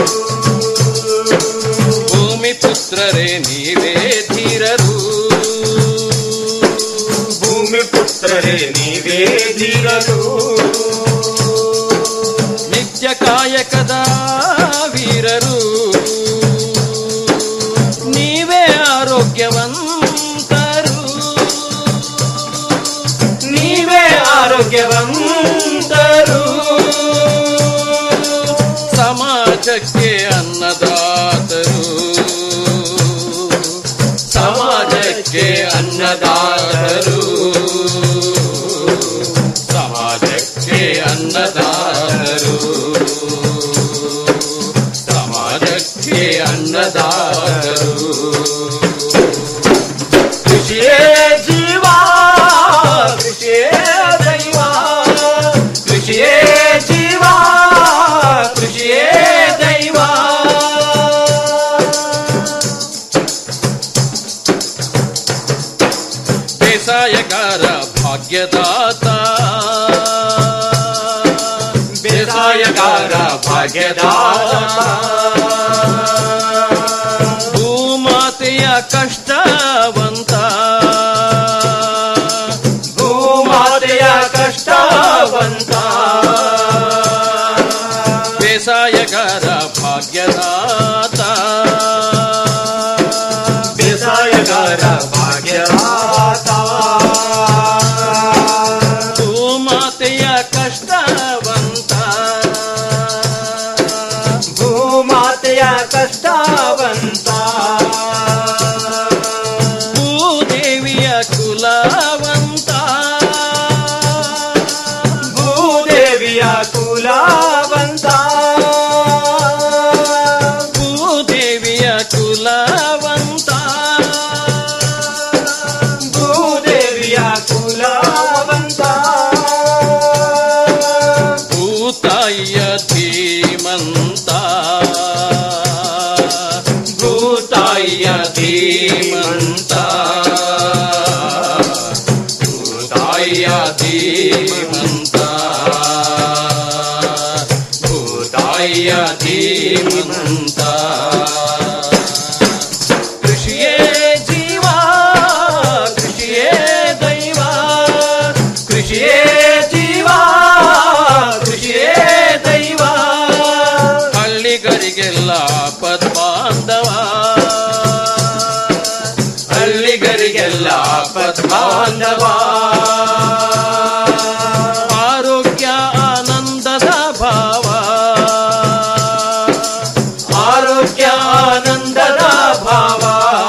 ಭೂಮಿ ಪುತ್ರರೇ ನೀವೇ ಧೀರರು ಭೂಮಿ ಪುತ್ರರೇ ನೀವೇ ಧೀರರು ನಿತ್ಯ ಕಾಯಕದ ವೀರರು ನೀವೇ ಆರೋಗ್ಯವಂತರು ನೀವೇ ಆರೋಗ್ಯವಂತರು ಸಮಾಜಕ್ಕೆ ಅನ್ನದಾತರು ಸಮಾಜಕ್ಕೆ ಅನ್ನದಾತರು ಸಮಾಜಕ್ಕೆ ಅನ್ನದಾತರು ಸಮಾಜಕ್ಕೆ ಅನ್ನದಾತರು ಕೃಷಿಯೇ ಜೀವ ಕೃಷಿಯೇ ದೈವ ಕೃಷಿಯೇ ಜೀವ ಕೃಷಿಯೇ ದೈವ ಬೇಸಾಯಗಾರ ಭಾಗ್ಯದಾತ ಬೇಸಾಯಗಾರ ಭಾಗ್ಯದಾತ ಭೂಮಾತೆಯ ಕಷ್ಟವಂತ ಭೂಮಾತೆಯ ಕಷ್ಟವಂತ ಬೇಸಾಯಗಾರ ಭಾಗ್ಯದಾತ ಬೇಸಾಯಗಾರ ಭಾಗ್ಯದಾತ ಭೂಮಾತೆಯ ಕಷ್ಟವಂತ ಭೂಮಾತೆಯ ಕಷ್ಟವಂತ ಶ್ರೀಮಂತ ಕೃಷಿಯೇ ಜೀವ ಕೃಷಿಯೇ ದೈವ ಕೃಷಿಯೇ ಜೀವ ಕೃಷಿಯೇ ದೈವ ಹಳ್ಳಿಗರಿಗೆಲ್ಲ ಪದ್ಮಾಂಧವ ಹಳ್ಳಿಗರಿಗೆಲ್ಲ ಪದ್ಮಾಂಧವ ಆರೋಗ್ಯ ಆನಂದದ ಭಾವ ಆರೋಗ್ಯ ಆನಂದದ ಭಾವ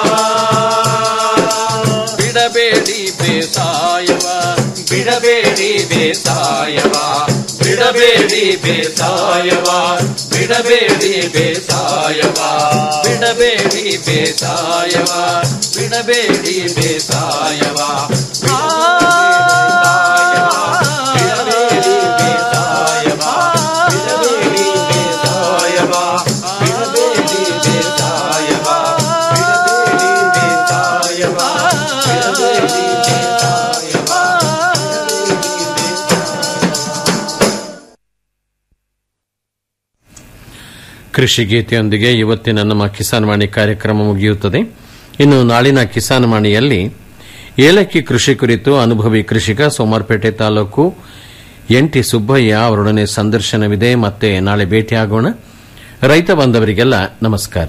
ಬಿಡಬೇಡಿ ಬೇಸಾಯವ ಬಿಡಬೇಡಿ ಬೇಸಾಯವ ಬಿಡಬೇಡಿ ಬೇಸಾಯವ ಬಿಡಬೇಡಿ ಬೇಸಾಯವ ಬಿಡಬೇಡಿ ಬೇಸಾಯವ ಬಿಡಬೇಡಿ ಬೇಸಾಯವ ಬಿಡಬೇಡಿ ಬೇಸಾಯವ ಬಿಡಬೇಡಿ ಬೇಸಾಯವ ಬಿಡಬೇಡಿ ಬೇಸಾಯವ ಬಿಡಬೇಡಿ ಬೇಸಾಯವ ಬಿಡಬೇಡಿ ಕೃಷಿ ಗೀತೆಯೊಂದಿಗೆ ಇವತ್ತಿನ ನಮ್ಮ ಕಿಸಾನ್ ವಾಣಿ ಕಾರ್ಯಕ್ರಮ ಮುಗಿಯುತ್ತದೆ ಇನ್ನು ನಾಳಿನ ಕಿಸಾನ್ ವಾಣಿಯಲ್ಲಿ ಏಲಕ್ಕಿ ಕೃಷಿ ಕುರಿತು ಅನುಭವಿ ಕೃಷಿಕ ಸೋಮವಾರಪೇಟೆ ತಾಲೂಕು ಎನ್ಟಿ ಸುಬ್ಬಯ್ಯ ಅವರೊಡನೆ ಸಂದರ್ಶನವಿದೆ ಮತ್ತೆ ನಾಳೆ ಭೇಟಿಯಾಗೋಣ ರೈತ ಬಾಂಧವರಿಗೆಲ್ಲ ನಮಸ್ಕಾರ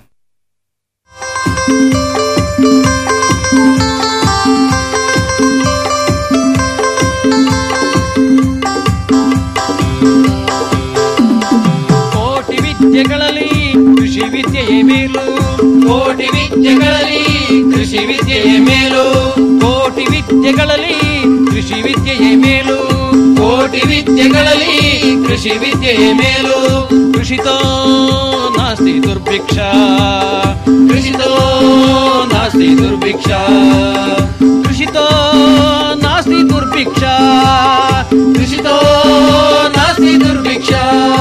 ಕೋಟಿ ವಿದ್ಯೆಗಳಲ್ಲಿ ಕೃಷಿ ವಿದ್ಯೆಯೇ ಮೇಲು ಕೋಟಿ ವಿದ್ಯೆಗಳಲ್ಲಿ ಕೃಷಿ ವಿದ್ಯೆಯೇ ಮೇಲು ಕೋಟಿ ವಿದ್ಯೆಗಳಲ್ಲಿ ಕೃಷಿ ವಿದ್ಯೆಯೇ ಮೇಲು ಕೋಟಿ ವಿದ್ಯೆಗಳಲ್ಲಿ ಕೃಷಿ ವಿದ್ಯೆಯೇ ಮೇಲು ಕೃಷಿತೋ ನಾಸ್ತಿ ದುರ್ಭಿಕ್ಷ ಕೃಷಿತೋ ನಾಸ್ತಿ ದುರ್ಭಿಕ್ಷ ಕೃಷಿತೋ ನಾಸ್ತಿ ದುರ್ಭಿಕ್ಷ ಕೃಷಿತೋ ನಾಸ್ತಿ ದುರ್ಭಿಕ್ಷ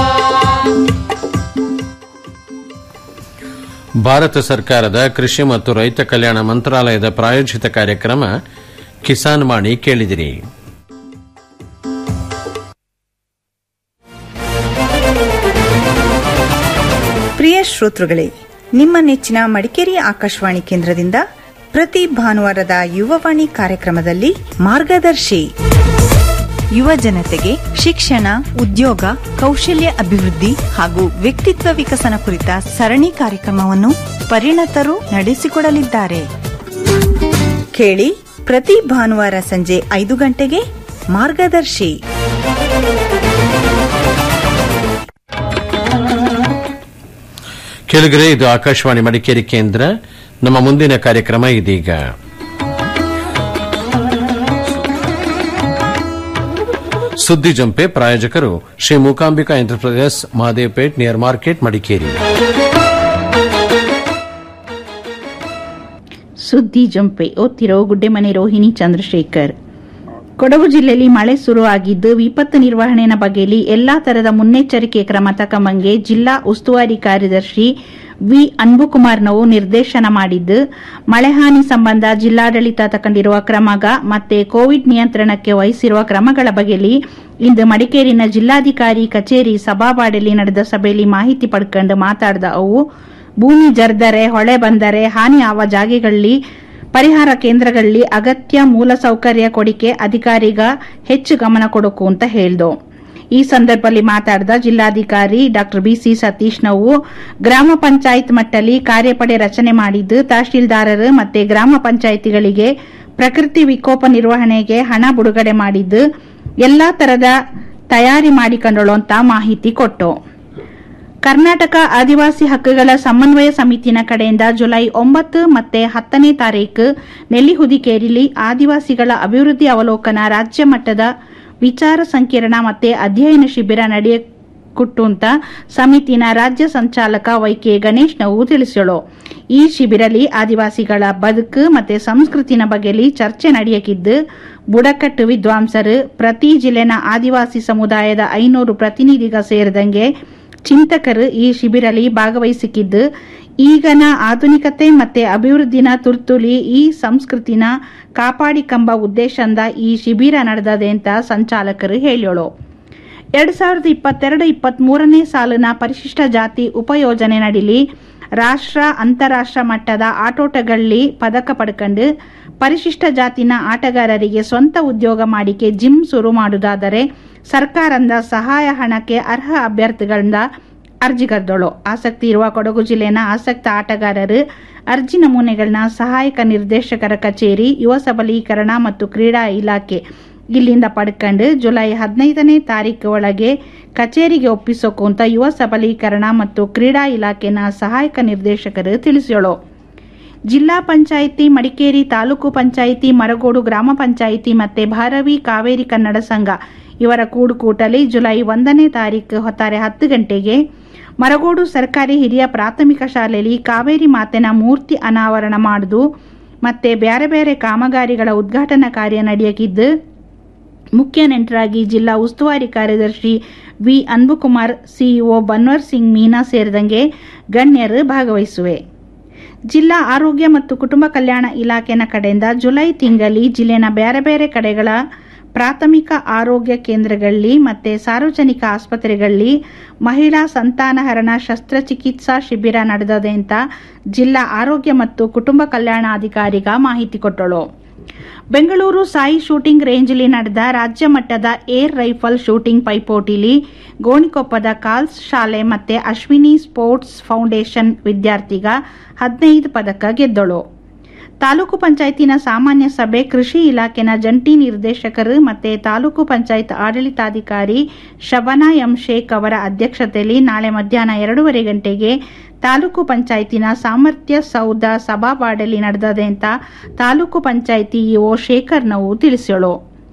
ಭಾರತ ಸರ್ಕಾರದ ಕೃಷಿ ಮತ್ತು ರೈತ ಕಲ್ಯಾಣ ಮಂತ್ರಾಲಯದ ಪ್ರಾಯೋಜಿತ ಕಾರ್ಯಕ್ರಮ ಕಿಸಾನ್ ವಾಣಿ ಕೇಳಿದಿರಿ ಪ್ರಿಯ ಶ್ರೋತೃಗಳೇ ನಿಮ್ಮ ನೆಚ್ಚಿನ ಮಡಿಕೇರಿ ಆಕಾಶವಾಣಿ ಕೇಂದ್ರದಿಂದ ಪ್ರತಿ ಭಾನುವಾರದ ಯುವವಾಣಿ ಕಾರ್ಯಕ್ರಮದಲ್ಲಿ ಮಾರ್ಗದರ್ಶಿ ಯುವ ಜನತೆಗೆ ಶಿಕ್ಷಣ ಉದ್ಯೋಗ ಕೌಶಲ್ಯ ಅಭಿವೃದ್ಧಿ ಹಾಗೂ ವ್ಯಕ್ತಿತ್ವ ವಿಕಸನ ಕುರಿತ ಸರಣಿ ಕಾರ್ಯಕ್ರಮವನ್ನು ಪರಿಣತರು ನಡೆಸಿಕೊಡಲಿದ್ದಾರೆ ಕೇಳಿ ಪ್ರತಿ ಭಾನುವಾರ ಸಂಜೆ ಐದು ಗಂಟೆಗೆ ಮಾರ್ಗದರ್ಶಿ ಕೆಳಗರೆ ಇದು ಆಕಾಶವಾಣಿ ಮಡಿಕೇರಿ ಕೇಂದ್ರ ನಮ್ಮ ಮುಂದಿನ ಕಾರ್ಯಕ್ರಮ ಇದೀಗ ಸುದ್ದಿ ಜಂಪೆ ಪ್ರಾಯೋಜಕರು Shri Mookambika enterprises Mahadevpet near market Madikeri ಸುದ್ದಿ ಜಂಪೆ ಓದ್ತಿರೋ ಗುಡ್ಡೆಮನೆ ರೋಹಿಣಿ ಚಂದ್ರಶೇಖರ್ ಕೊಡಗು ಜಿಲ್ಲೆಯಲ್ಲಿ ಮಳೆ ಶುರುವಾಗಿದ್ದು ವಿಪತ್ತು ನಿರ್ವಹಣೆಯ ಬಗೆಯಲ್ಲಿ ಎಲ್ಲಾ ತರದ ಮುನ್ನೆಚ್ಚರಿಕೆ ಕ್ರಮ ತಕಂಬಂಗೆ ಜಿಲ್ಲಾ ಉಸ್ತುವಾರಿ ಕಾರ್ಯದರ್ಶಿ ವಿ ಅನ್ಬುಕುಮಾರ್ನವು ನಿರ್ದೇಶನ ಮಾಡಿದ್ದು ಮಳೆ ಹಾನಿ ಸಂಬಂಧ ಜಿಲ್ಲಾಡಳಿತ ತಗೊಂಡಿರುವ ಕ್ರಮಗ ಮತ್ತೆ ಕೋವಿಡ್ ನಿಯಂತ್ರಣಕ್ಕೆ ವಹಿಸಿರುವ ಕ್ರಮಗಳ ಬಗೆಯಲ್ಲಿ ಇಂದು ಮಡಿಕೇರಿನ ಜಿಲ್ಲಾಧಿಕಾರಿ ಕಚೇರಿ ಸಭಾವಾಡಿಯಲ್ಲಿ ನಡೆದ ಸಭೆಯಲ್ಲಿ ಮಾಹಿತಿ ಪಡ್ಕೊಂಡು ಮಾತಾಡಿದ ಅವು ಭೂಮಿ ಜರ್ದರೆ ಹೊಳೆ ಬಂದರೆ ಹಾನಿ ಆವ ಜಾಗೆಗಳಲ್ಲಿ ಪರಿಹಾರ ಕೇಂದ್ರಗಳಲ್ಲಿ ಅಗತ್ಯ ಮೂಲಸೌಕರ್ಯ ಕೊಡಿಕೆ ಅಧಿಕಾರಿಗ ಹೆಚ್ಚು ಗಮನ ಕೊಡಕು ಅಂತ ಹೇಳ್ದು ಈ ಸಂದರ್ಭದಲ್ಲಿ ಮಾತಾಡಿದ ಜಿಲ್ಲಾಧಿಕಾರಿ ಡಾ ಬಿಸಿ ಸತೀಶ್ ನಾವು ಗ್ರಾಮ ಪಂಚಾಯತ್ ಮಟ್ಟದಲ್ಲಿ ಕಾರ್ಯಪಡೆ ರಚನೆ ಮಾಡಿದ್ದು ತಹಶೀಲ್ದಾರರು ಮತ್ತೆ ಗ್ರಾಮ ಪಂಚಾಯಿತಿಗಳಿಗೆ ಪ್ರಕೃತಿ ವಿಕೋಪ ನಿರ್ವಹಣೆಗೆ ಹಣ ಬಿಡುಗಡೆ ಮಾಡಿದ್ದು ಎಲ್ಲಾ ತರದ ತಯಾರಿ ಮಾಡಿಕೊಂಡಳು ಅಂತ ಮಾಹಿತಿ ಕೊಟ್ಟು ಕರ್ನಾಟಕ ಆದಿವಾಸಿ ಹಕ್ಕುಗಳ ಸಮನ್ವಯ ಸಮಿತಿನ ಕಡೆಯಿಂದ ಜುಲೈ ಒಂಬತ್ತು ಮತ್ತೆ ಹತ್ತನೇ ತಾರೀಕು ನೆಲ್ಲಿಹುದಿಕೇರಿಲಿ ಆದಿವಾಸಿಗಳ ಅಭಿವೃದ್ಧಿ ಅವಲೋಕನ ರಾಜ್ಯ ಮಟ್ಟದ ವಿಚಾರ ಸಂಕಿರಣ ಮತ್ತೆ ಅಧ್ಯಯನ ಶಿಬಿರ ನಡೆಯಕುಟ್ಟು ಅಂತ ಸಮಿತಿನ ರಾಜ್ಯ ಸಂಚಾಲಕ ವೈಕೆ ಗಣೇಶ್ ನಾವು ತಿಳಿಸಳು ಈ ಶಿಬಿರಲಿ ಆದಿವಾಸಿಗಳ ಬದುಕು ಮತ್ತೆ ಸಂಸ್ಕೃತಿನ ಬಗೆಯಲ್ಲಿ ಚರ್ಚೆ ನಡೆಯಕಿದ್ದು ಬುಡಕಟ್ಟು ವಿದ್ವಾಂಸರು ಪ್ರತಿ ಜಿಲ್ಲೆನ ಆದಿವಾಸಿ ಸಮುದಾಯದ ಐನೂರು ಪ್ರತಿನಿಧಿಗ ಸೇರಿದಂಗೆ ಚಿಂತಕರು ಈ ಶಿಬಿರಲಿ ಭಾಗವಹಿಸಿಕಿದ್ದು ಈಗನ ಆಧುನಿಕತೆ ಮತ್ತೆ ಅಭಿವೃದ್ಧಿನ ತುರ್ತುಲಿ ಈ ಸಂಸ್ಕೃತಿನ ಕಾಪಾಡಿಕಂಬ ಉದ್ದೇಶದಿಂದ ಈ ಶಿಬಿರ ನಡೆದದೆ ಅಂತ ಸಂಚಾಲಕರು ಹೇಳೋಳು ಎರಡು ಸಾವಿರದ ಇಪ್ಪತ್ತೆರಡು ಇಪ್ಪತ್ತ್ ಮೂರನೇ ಸಾಲಿನ ಪರಿಶಿಷ್ಟ ಜಾತಿ ಉಪಯೋಜನೆ ನಡಿಲಿ ರಾಷ್ಟ್ರ ಅಂತಾರಾಷ್ಟ್ರ ಮಟ್ಟದ ಆಟೋಟಗಳಲ್ಲಿ ಪದಕ ಪಡ್ಕೊಂಡು ಪರಿಶಿಷ್ಟ ಜಾತಿನ ಆಟಗಾರರಿಗೆ ಸ್ವಂತ ಉದ್ಯೋಗ ಮಾಡಿಕೆ ಜಿಮ್ ಶುರು ಮಾಡುವುದಾದರೆ ಸರ್ಕಾರದಿಂದ ಸಹಾಯ ಹಣಕ್ಕೆ ಅರ್ಹ ಅಭ್ಯರ್ಥಿಗಳಿಂದ ಅರ್ಜಿ ಕರೆದಳು ಆಸಕ್ತಿ ಇರುವ ಕೊಡಗು ಜಿಲ್ಲೆನ ಆಸಕ್ತ ಆಟಗಾರರು ಅರ್ಜಿ ನಮೂನೆಗಳನ್ನ ಸಹಾಯಕ ನಿರ್ದೇಶಕರ ಕಚೇರಿ ಯುವ ಸಬಲೀಕರಣ ಮತ್ತು ಕ್ರೀಡಾ ಇಲಾಖೆ ಇಲ್ಲಿಂದ ಪಡ್ಕೊಂಡು ಜುಲೈ ಹದಿನೈದನೇ ತಾರೀಕು ಒಳಗೆ ಕಚೇರಿಗೆ ಒಪ್ಪಿಸೋಕು ಅಂತ ಯುವ ಸಬಲೀಕರಣ ಮತ್ತು ಕ್ರೀಡಾ ಇಲಾಖೆನ ಸಹಾಯಕ ನಿರ್ದೇಶಕರು ತಿಳಿಸ್ಯೋಳು ಜಿಲ್ಲಾ ಪಂಚಾಯಿತಿ ಮಡಿಕೇರಿ ತಾಲೂಕು ಪಂಚಾಯಿತಿ ಮರಗೋಡು ಗ್ರಾಮ ಪಂಚಾಯಿತಿ ಮತ್ತೆ ಭಾರವಿ ಕಾವೇರಿ ಕನ್ನಡ ಸಂಘ ಇವರ ಕೂಡುಕೂಟಲಿ ಜುಲೈ ಒಂದನೇ ತಾರೀಕು ಹೊತ್ತಾರೆ ಹತ್ತು ಗಂಟೆಗೆ ಮರಗೋಡು ಸರ್ಕಾರಿ ಹಿರಿಯ ಪ್ರಾಥಮಿಕ ಶಾಲೆಯಲ್ಲಿ ಕಾವೇರಿ ಮಾತೆನ ಮೂರ್ತಿ ಅನಾವರಣ ಮಾಡುದು ಮತ್ತೆ ಬೇರೆ ಬೇರೆ ಕಾಮಗಾರಿಗಳ ಉದ್ಘಾಟನಾ ಕಾರ್ಯ ನಡೆಯಕಿದ್ದು ಮುಖ್ಯ ನೆಂಟರಾಗಿ ಜಿಲ್ಲಾ ಉಸ್ತುವಾರಿ ಕಾರ್ಯದರ್ಶಿ ವಿ ಅನ್ಬುಕುಮಾರ್ ಸಿಇಒ ಬನ್ವರ್ ಸಿಂಗ್ ಮೀನಾ ಸೇರಿದಂಗೆ ಗಣ್ಯರು ಭಾಗವಹಿಸುವೆ ಜಿಲ್ಲಾ ಆರೋಗ್ಯ ಮತ್ತು ಕುಟುಂಬ ಕಲ್ಯಾಣ ಇಲಾಖೆನ ಕಡೆಯಿಂದ ಜುಲೈ ತಿಂಗಳಲ್ಲಿ ಜಿಲ್ಲೆನ ಬೇರೆ ಬೇರೆ ಕಡೆಗಳ ಪ್ರಾಥಮಿಕ ಆರೋಗ್ಯ ಕೇಂದ್ರಗಳಲ್ಲಿ ಮತ್ತೆ ಸಾರ್ವಜನಿಕ ಆಸ್ಪತ್ರೆಗಳಲ್ಲಿ ಮಹಿಳಾ ಸಂತಾನಹರಣ ಶಸ್ತ್ರಚಿಕಿತ್ಸಾ ಶಿಬಿರ ನಡೆದದೆ ಅಂತ ಜಿಲ್ಲಾ ಆರೋಗ್ಯ ಮತ್ತು ಕುಟುಂಬ ಕಲ್ಯಾಣಾಧಿಕಾರಿಗ ಮಾಹಿತಿ ಕೊಟ್ಟಳು ಬೆಂಗಳೂರು ಸಾಯಿ ಶೂಟಿಂಗ್ ರೇಂಜ್ಲಿ ನಡೆದ ರಾಜ್ಯ ಮಟ್ಟದ ಏರ್ ರೈಫಲ್ ಶೂಟಿಂಗ್ ಪೈಪೋಟಿಲಿ ಗೋಣಿಕೊಪ್ಪದ ಕಾಲ್ಸ್ ಶಾಲೆ ಮತ್ತೆ ಅಶ್ವಿನಿ ಸ್ಪೋರ್ಟ್ಸ್ ಫೌಂಡೇಶನ್ ವಿದ್ಯಾರ್ಥಿಗ ಹದಿನೈದು ಪದಕ ಗೆದ್ದಳು ತಾಲೂಕು ಪಂಚಾಯತಿನ ಸಾಮಾನ್ಯ ಸಭೆ ಕೃಷಿ ಇಲಾಖೆನ ಜಂಟಿ ನಿರ್ದೇಶಕರು ಮತ್ತೆ ತಾಲೂಕು ಪಂಚಾಯತ್ ಆಡಳಿತಾಧಿಕಾರಿ ಶಬನಾ ಎಂ ಶೇಖ್ ಅವರ ಅಧ್ಯಕ್ಷತೆಯಲ್ಲಿ ನಾಳೆ ಮಧ್ಯಾಹ್ನ ಎರಡೂವರೆ ಗಂಟೆಗೆ ತಾಲೂಕು ಪಂಚಾಯತಿನ ಸಾಮರ್ಥ್ಯ ಸೌಧ ಸಭಾವಾಡಲಿ ನಡೆದದೆ ಅಂತ ತಾಲೂಕು ಪಂಚಾಯಿತಿ ಇಒ ಶೇಖರ್ ನಾವು ತಿಳಿಸಳು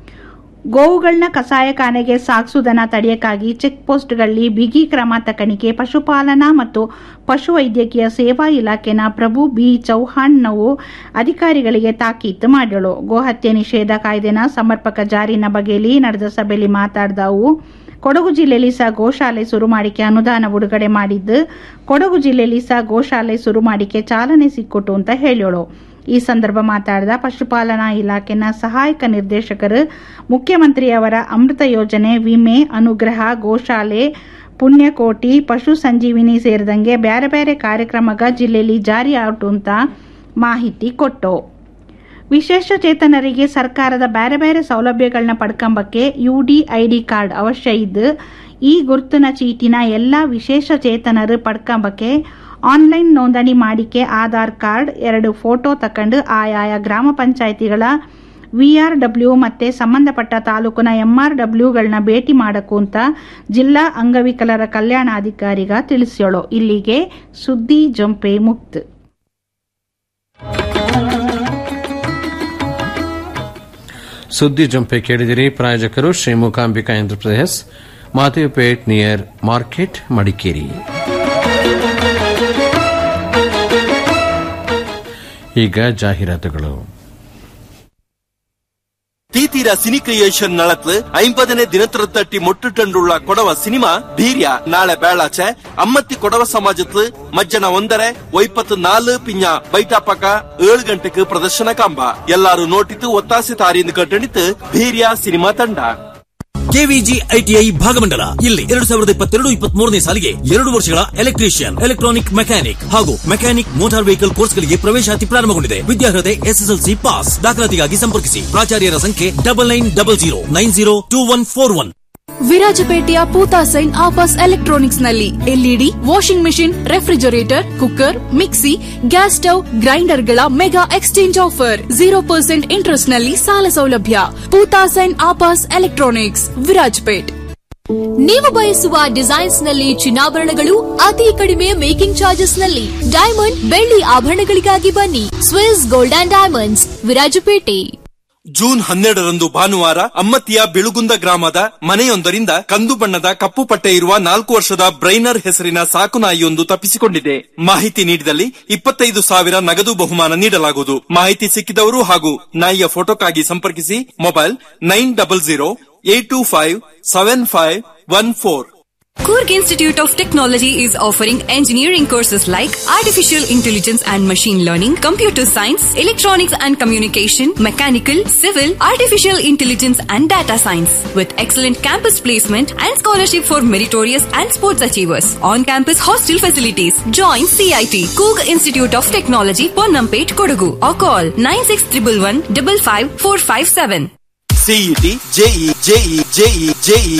ಗೋವುಗಳನ್ನ ಕಸಾಯಖಾನೆಗೆ ಸಾಗಿಸುವುದನ್ನ ತಡೆಯಕ್ಕಾಗಿ ಚೆಕ್ ಪೋಸ್ಟ್ಗಳಲ್ಲಿ ಬಿಗಿ ಕ್ರಮ ತಕಣಿಕೆ ಪಶುಪಾಲನಾ ಮತ್ತು ಪಶುವೈದ್ಯಕೀಯ ಸೇವಾ ಇಲಾಖೆನ ಪ್ರಭು ಬಿ ಚೌಹಾಣ್ ನಾವು ಅಧಿಕಾರಿಗಳಿಗೆ ತಾಕೀತು ಮಾಡ್ಯಳು ಗೋಹತ್ಯೆ ನಿಷೇಧ ಕಾಯ್ದೆನ ಸಮರ್ಪಕ ಜಾರಿನ ಬಗೆಯಲ್ಲಿ ನಡೆದ ಸಭೆಯಲ್ಲಿ ಮಾತಾಡಿದವು ಕೊಡಗು ಜಿಲ್ಲೆಯಲ್ಲಿ ಸಹ ಗೋಶಾಲೆ ಶುರು ಮಾಡಿಕೆ ಅನುದಾನ ಬಿಡುಗಡೆ ಮಾಡಿದ್ದು ಕೊಡಗು ಜಿಲ್ಲೆಯಲ್ಲಿ ಸಹ ಗೋಶಾಲೆ ಶುರು ಮಾಡಿಕೆ ಚಾಲನೆ ಸಿಕ್ಕೊಟ್ಟು ಅಂತ ಹೇಳೋಳು ಈ ಸಂದರ್ಭ ಮಾತಾಡಿದ ಪಶುಪಾಲನಾ ಇಲಾಖೆನ ಸಹಾಯಕ ನಿರ್ದೇಶಕರು ಮುಖ್ಯಮಂತ್ರಿಯವರ ಅಮೃತ ಯೋಜನೆ ವಿಮೆ ಅನುಗ್ರಹ ಗೋಶಾಲೆ ಪುಣ್ಯಕೋಟಿ ಪಶು ಸಂಜೀವಿನಿ ಸೇರಿದಂಗೆ ಬೇರೆ ಬೇರೆ ಕಾರ್ಯಕ್ರಮಗ ಜಿಲ್ಲೆಯಲ್ಲಿ ಜಾರಿ ಆಟು ಅಂತ ಮಾಹಿತಿ ಕೊಟ್ಟು ವಿಶೇಷ ಚೇತನರಿಗೆ ಸರ್ಕಾರದ ಬೇರೆ ಬೇರೆ ಸೌಲಭ್ಯಗಳನ್ನ ಪಡ್ಕೊಂಬಕ್ಕೆ ಯುಡಿಐಡಿ ಕಾರ್ಡ್ ಅವಶ್ಯ ಇದ್ದು ಈ ಗುರುತಿನ ಚೀಟಿನ ಎಲ್ಲ ವಿಶೇಷ ಚೇತನರು ಪಡ್ಕೊಂಬಕ್ಕೆ ಆನ್ಲೈನ್ ನೋಂದಣಿ ಮಾಡಿಕೆ ಆಧಾರ್ ಕಾರ್ಡ್ ಎರಡು ಫೋಟೋ ತಕೊಂಡು ಆಯಾಯ ಗ್ರಾಮ ಪಂಚಾಯಿತಿಗಳ ವಿಆರ್ ಡಬ್ಲ್ಯೂ ಮತ್ತೆ ಸಂಬಂಧಪಟ್ಟ ತಾಲೂಕಿನ ಎಂಆರ್ ಡಬ್ಲ್ಯೂಗಳನ್ನ ಭೇಟಿ ಮಾಡಕು ಅಂತ ಜಿಲ್ಲಾ ಅಂಗವಿಕಲರ ಕಲ್ಯಾಣಾಧಿಕಾರಿಗ ತಿಳಿಸ್ಯೋಳು ಇಲ್ಲಿಗೆ ಸುದ್ದಿ ಜಂಪೆ ಮುಕ್ತ್ ಸುದ್ದಿ ಜಂಪೆ ಕೇಳಿದಿರಿ ಪ್ರಾಯೋಜಕರು ಶ್ರೀ ಮೂಕಾಂಬಿಕಾ ಎಂಟರ್ಪ್ರೈಸಸ್ ಮಾತೇಪೇಟ್ ನಿಯರ್ ಮಾರ್ಕೆಟ್ ಮಡಿಕೇರಿ ಈಗ ಜಾಹೀರಾತುಗಳು ತೀತೀರ ಸಿನಿ ಕ್ರಿಯೇಷನ್ ನಳತ್ಲು ಐಂಪದನೇ ದಿನತ್ರತ್ತಟ್ಟಿ ಮೊಟ್ಟುಟಂಡುಳ್ಳ ಕೊಡವ ಸಿನಿಮಾ ಧೀರ್ಯ ನಾಳೆ ಬೇಳಾಚೆ ಅಮ್ಮತ್ತಿ ಕೊಡವ ಸಮಾಜತ್ಲು ಮಜ್ಜನ ಒಂದರೆ ಒಯ್ಪತ್ತು ನಾಲು ಪಿಂಜ ಬೈಟಾಪಕ ಏಳು ಗಂಟೆಗೆ ಪ್ರದರ್ಶನ ಕಾಂಬ ಎಲ್ಲಾರು ನೋಟಿತು ಒತ್ತಾಸೆ ತಾರಿಯಿಂದ ಕಟ್ಟಣಿತು ಧೀರ್ಯ ಸಿನಿಮಾ ತಂಡ ಕೆವಿಜಿ ಐಟಿಐ ಭಾಗಮಂಡಲ ಇಲ್ಲಿ ಎರಡು ಸಾವಿರದ ಇಪ್ಪತ್ತೆರಡು ಇಪ್ಪತ್ತ್ ಮೂರನೇ ಸಾಲಿಗೆ ಎರಡು ವರ್ಷಗಳ ಎಲೆಕ್ಟ್ರಿಷಿಯನ್ ಎಲೆಕ್ಟ್ರಾನಿಕ್ ಮೆಕ್ಯಾನಿಕ್ ಹಾಗೂ ಮೆಕ್ಯಾನಿಕ್ ಮೋಟಾರ್ ವೆಹಿಕಲ್ ಕೋರ್ಸ್ಗಳಿಗೆ ಪ್ರವೇಶಾತಿ ಪ್ರಾರಂಭಗೊಂಡಿದೆ ವಿದ್ಯಾರ್ಹತೆ ಎಸ್ಎಸ್ಎಲ್ಸಿ ಪಾಸ್ ದಾಖಲಾತಿಗಾಗಿ ಸಂಪರ್ಕಿಸಿ ಪ್ರಾಚಾರ್ಯರ ಸಂಖ್ಯೆ double nine double zero nine zero two one four one ವಿರಾಜಪೇಟೆಯ ಪೂತಾಸೈನ್ ಆಪಾಸ್ ಎಲೆಕ್ಟ್ರಾನಿಕ್ಸ್ ನಲ್ಲಿ LED washing machine refrigerator cooker mixie gas stove ಗ್ರೈಂಡರ್ಗಳ mega exchange offer zero percent interest ನಲ್ಲಿ ಸಾಲ ಸೌಲಭ್ಯ ಪೂತಾಸೈನ್ ಆಪಾಸ್ ಎಲೆಕ್ಟ್ರಾನಿಕ್ಸ್ ವಿರಾಜಪೇಟ್ ನೀವು ಬಯಸುವ ಡಿಸೈನ್ಸ್ ನಲ್ಲಿ ಚಿನ್ನಾಭರಣಗಳು ಅತಿ ಕಡಿಮೆ ಮೇಕಿಂಗ್ ಚಾರ್ಜಸ್ ನಲ್ಲಿ ಡೈಮಂಡ್ ಬೆಳ್ಳಿ ಆಭರಣಗಳಿಗಾಗಿ ಬನ್ನಿ Swiss gold and diamonds Virajpet June ಹನ್ನೆರಡರಂದು ಭಾನುವಾರ ಅಮ್ಮತ್ತಿಯ ಬಿಳುಗುಂದ ಗ್ರಾಮದ ಮನೆಯೊಂದರಿಂದ ಕಂದು ಬಣ್ಣದ ಕಪ್ಪು ಪಟ್ಟೆ ಇರುವ ನಾಲ್ಕು ವರ್ಷದ ಬ್ರೈನರ್ ಹೆಸರಿನ ಸಾಕುನಾಯಿಯೊಂದು ತಪ್ಪಿಸಿಕೊಂಡಿದೆ ಮಾಹಿತಿ ನೀಡಿದಲ್ಲಿ ಇಪ್ಪತ್ತೈದು ಸಾವಿರ ನಗದು ಬಹುಮಾನ ನೀಡಲಾಗುವುದು ಮಾಹಿತಿ ಸಿಕ್ಕಿದವರು ಹಾಗೂ ನಾಯಿಯ ಫೋಟೋಕ್ಕಾಗಿ ಸಂಪರ್ಕಿಸಿ mobile nine double zero eight two five seven five one four Kurg Institute of Technology is offering engineering courses like Artificial Intelligence and Machine Learning, Computer Science, Electronics and Communication, Mechanical, Civil, Artificial Intelligence and Data Science with excellent campus placement and scholarship for meritorious and sports achievers. On-campus hostel facilities. Join CIT, Kurg Institute of Technology, Ponnampet, Kodagu or call 96111 55457. CET JE JE JE JE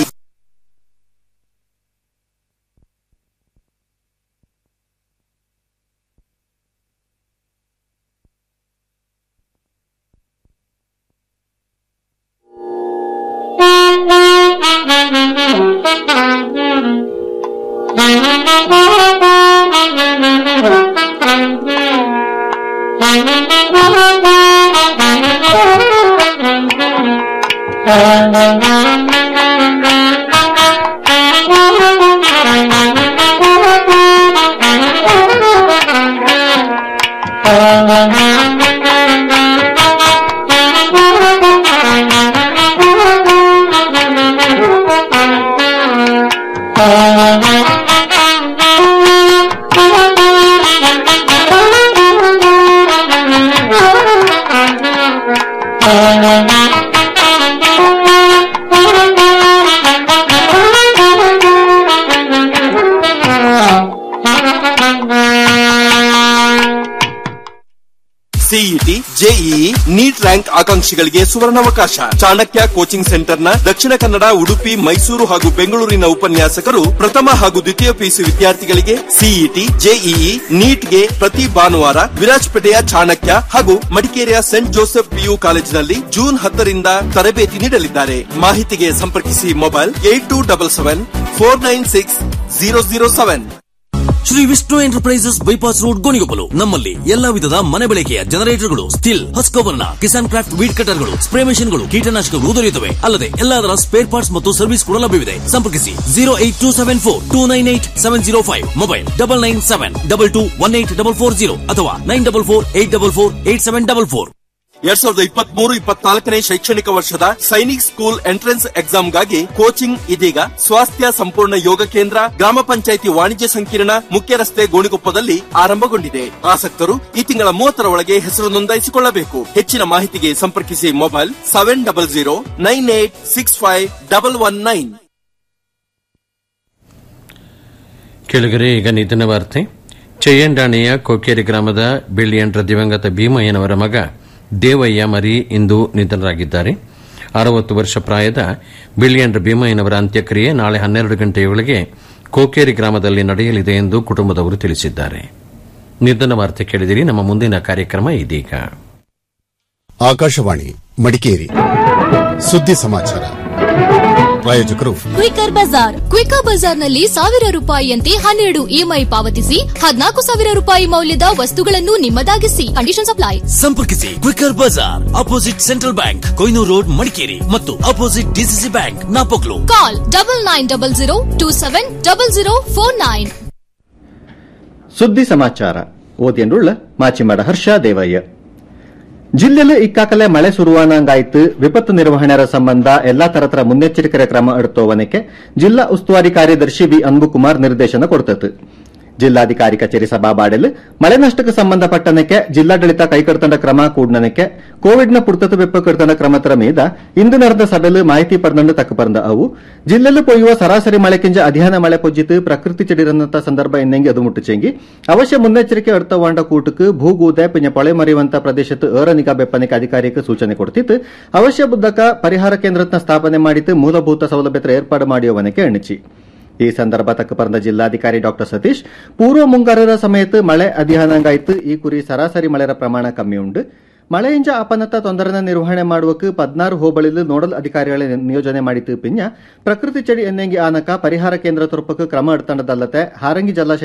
CET JEE NEET rank ಆಕಾಂಕ್ಷಿಗಳಿಗೆ ಸುವರ್ಣಾವಕಾಶ Chanakya coaching ಸೆಂಟರ್ನ ದಕ್ಷಿಣ ಕನ್ನಡ ಉಡುಪಿ ಮೈಸೂರು ಹಾಗೂ ಬೆಂಗಳೂರಿನ ಉಪನ್ಯಾಸಕರು ಪ್ರಥಮ ಹಾಗೂ ದ್ವಿತೀಯ PUC ವಿದ್ಯಾರ್ಥಿಗಳಿಗೆ ಸಿಇಟಿ ಜೆಇಇ ನೀಟ್ಗೆ ಪ್ರತಿ ಭಾನುವಾರ ವಿರಾಜಪೇಟೆಯ ಚಾಣಕ್ಯ ಹಾಗೂ ಮಡಿಕೇರಿಯ ಸೆಂಟ್ ಜೋಸೆಫ್ ಪಿಯು ಕಾಲೇಜಿನಲ್ಲಿ ಜೂನ್ ಹತ್ತರಿಂದ ತರಬೇತಿ ನೀಡಲಿದ್ದಾರೆ ಮಾಹಿತಿಗೆ ಸಂಪರ್ಕಿಸಿ mobile eight two double seven four nine six zero zero seven Shri Vishnu enterprises bypass road Gonikoppal ನಮ್ಮಲ್ಲಿ ಎಲ್ಲಾ ವಿಧದ ಮನೆ ಬಳಕೆಯ ಜನರೇಟರ್ಗಳು Stihl Husqvarna Kisan Kraft weed ಕಟರ್ಗಳು ಸ್ಪ್ರೇ ಮೆಷಿನ್ಗಳು ಕೀಟನಾಶಕಗಳು ದೊರೆಯುತ್ತವೆ ಅಲ್ಲದೆ ಎಲ್ಲದರ ಸ್ಪೇರ್ ಪಾರ್ಟ್ಸ್ ಮತ್ತು ಸರ್ವಿಸ್ ಕೂಡ ಲಭ್ಯವಿದೆ ಸಂಪರ್ಕಿಸಿ zero eight two seven four two nine eight seven zero five mobile double nine seven double two one eight double four zero ಅಥವಾ nine double four eight double four eight seven double four ಎರಡ್ ಸಾವಿರದ ಇಪ್ಪತ್ಮೂರು ಇಪ್ಪತ್ನಾಲ್ಕನೇ ಶೈಕ್ಷಣಿಕ ವರ್ಷದ Sainik school entrance ಎಕ್ಸಾಮ್ಗಾಗಿ coaching ಇದೀಗ ಸ್ವಾಸ್ಥ್ಯ ಸಂಪೂರ್ಣ ಯೋಗ ಕೇಂದ್ರ ಗ್ರಾಮ ಪಂಚಾಯಿತಿ ವಾಣಿಜ್ಯ ಸಂಕೀರ್ಣ ಮುಖ್ಯ ರಸ್ತೆ ಗೋಣಿಕೊಪ್ಪದಲ್ಲಿ ಆರಂಭಗೊಂಡಿದೆ ಆಸಕ್ತರು ಈ ತಿಂಗಳ ಮೂವತ್ತರ ಒಳಗೆ ಹೆಸರು ನೋಂದಾಯಿಸಿಕೊಳ್ಳಬೇಕು ಹೆಚ್ಚಿನ ಮಾಹಿತಿಗೆ ಸಂಪರ್ಕಿಸಿ mobile seven double zero nine eight six five double one nine ಕೆಳಗರೆ ಈಗ ನಿಧನ ವಾರ್ತೆ ಚಯ್ಯಂಡಾಣಿಯ ಕೊಕ್ಕೇರಿ ಗ್ರಾಮದ ಬಿಳಿಯಂಡ್ರ ದಿವಂಗತ ಭೀಮಯ್ಯನವರ ಮಗ ದೇವಯ್ಯ ಮರಿ ಇಂದು ನಿಧನರಾಗಿದ್ದಾರೆ ಅರವತ್ತು ವರ್ಷ ಪ್ರಾಯದ ಬಿಳಿಯಂಡ್ರ ಭೀಮಯ್ಯನವರ ಅಂತ್ಯಕ್ರಿಯೆ ನಾಳೆ ಹನ್ನೆರಡು ಗಂಟೆಯೊಳಗೆ ಕೋಕೇರಿ ಗ್ರಾಮದಲ್ಲಿ ನಡೆಯಲಿದೆ ಎಂದು ಕುಟುಂಬದವರು ತಿಳಿಸಿದ್ದಾರೆ ನಿಧನ ವಾರ್ತೆ ಕೇಳಿದಿರಿ ನಮ್ಮ ಮುಂದಿನ ಕಾರ್ಯಕ್ರಮ ಇದೀಗ ಆಕಾಶವಾಣಿ ಮಡಿಕೇರಿ ಸುದ್ದಿ ಸಮಾಚಾರ ಪ್ರಾಯೋಜಕರು ಕ್ವಿಕರ್ ಬಜಾರ್ ಕ್ವಿಕರ್ ಬಜಾರ್ನಲ್ಲಿ ಸಾವಿರ ರೂಪಾಯಿಯಂತೆ ಹನ್ನೆರಡು ಇಎಂಐ ಪಾವತಿಸಿ ಹದಿನಾಲ್ಕು ಸಾವಿರ ರೂಪಾಯಿ ಮೌಲ್ಯದ ವಸ್ತುಗಳನ್ನು ನಿಮ್ಮದಾಗಿಸಿ ಕಂಡೀಷನ್ ಅಪ್ಲೈ ಸಂಪರ್ಕಿಸಿ Quicker Bazaar opposite Central Bank Koinur road Madikeri ಮತ್ತು opposite DCC bank Napoklu call double nine double zero two seven double zero four nine ಸುದ್ದಿ ಸಮಾಚಾರ ಓದಿಯನ್ನುಳ್ಳ ಮಾಚಿಮಾಡ ಹರ್ಷ ದೇವಯ್ಯ ಜಿಲ್ಲೆಯಲ್ಲಿ ಇಕ್ಕಾಕಲೆ ಮಳೆ ಸುರುವಾನಂಗಾಯ್ತು ವಿಪತ್ತು ನಿರ್ವಹಣೆಯ ಸಂಬಂಧ ಎಲ್ಲಾ ತರತರ ಮುನ್ನೆಚ್ಚರಿಕೆ ಕ್ರಮ ಎಡುತ್ತೋವನಕ್ಕೆ ಜಿಲ್ಲಾ ಉಸ್ತುವಾರಿ ಕಾರ್ಯದರ್ಶಿ ವಿ ಅನ್ಬುಕುಮಾರ್ ನಿರ್ದೇಶನ ಕೊಡ್ತತ್ತು ಜಿಲ್ಲಾಧಿಕಾರಿ ಕಚೇರಿ ಸಭಾಬಾಡೆಲ್ ಮಳೆ ನಷ್ಟಕ್ಕೆ ಸಂಬಂಧಪಟ್ಟನಕ್ಕೆ ಜಿಲ್ಲಾಡಳಿತ ಕೈಕಡ್ತಂಡ ಕ್ರಮ ಕೂಡ್ನನಕ್ಕೆ ಕೋವಿಡ್ನ ಪುರ್ತತು ಬೆಪ್ಪ ಕಡ್ತಂಡ ಕ್ರಮತರ ಮೀದ ಇಂದು ನಡೆದ ಸಭೆಲು ಮಾಹಿತಿ ಪಡೆದಂಡು ತಕ್ಕ ಪರಂದ ಅವು ಜಿಲ್ಲೆಲು ಪೊಯ್ಯುವ ಸರಾಸರಿ ಮಳೆಕಿಂಜ ಅಧ್ಯಯನ ಮಳೆ ಪೊಜ್ಜಿತು ಪ್ರಕೃತಿ ಚಡಿರನ್ನಂತ ಸಂದರ್ಭ ಇನ್ನೆಂಗಿ ಅದು ಮುಟ್ಟುಚೆಂಗಿ ಅವಶ್ಯ ಮುನ್ನೆಚ್ಚರಿಕೆ ಎಡ್ತವಾಂಡ ಕೂಟಕ್ಕೆ ಭೂಗೂದೆ ಪಿಂಜ ಪೊಳೆ ಮರಿಯುವಂತ ಪ್ರದೇಶತ್ತು ಏರ ನಿಗಾ ಬೆಪ್ಪನಿಗೆ ಅಧಿಕಾರಿಕ್ಕೆ ಸೂಚನೆ ಕೊಡ್ತಿತ್ತು ಅವಶ್ಯ ಬುದ್ದಕ ಪರಿಹಾರ ಕೇಂದ್ರತ್ನ ಸ್ಥಾಪನೆ ಮಾಡಿತ್ತು ಮೂಲಭೂತ ಸೌಲಭ್ಯದ ಏರ್ಪಾಡು ಮಾಡಿಯವನಕ್ಕೆ ಎಣಿಚಿ ಈ ಸಂದರ್ಭ ತಕ್ಕ ಪರಂದ ಜಿಲ್ಲಾಧಿಕಾರಿ ಡಾ ಸತೀಶ್ ಪೂರ್ವ ಮುಂಗಾರದ ಸಮಯത്ത് ಮಳೆ ಅಧ್ಯಯನಂಗಾಯ್ತು ಈ ಕುರಿ ಸರಾಸರಿ ಮಳೆಯ ಪ್ರಮಾಣ ಕಮ್ಮಿ ಉಂಡು ಮಳೆಯಿಂದ ಅಪನತ ತೊಂದರೆನ ನಿರ್ವಹಣೆ ಮಾಡುವಕ್ಕೆ ಪದ್ನಾರು ಹೋಬಳಿಲು ನೋಡಲ್ ಅಧಿಕಾರಿಗಳ ನಿಯೋಜನೆ ಮಾಡಿತ್ತು ಪಿಂಜ ಪ್ರಕೃತಿ ಚಡಿ ಎನ್ನೆಂಗಿ ಆನಕ ಪರಿಹಾರ ಕೇಂದ್ರ ತುರುಪಕ್ಕೆ ಕ್ರಮ ಎಡ್ತಂಡದಲ್ಲದೆ ಹಾರಂಗಿ ಜಲಾಶಯ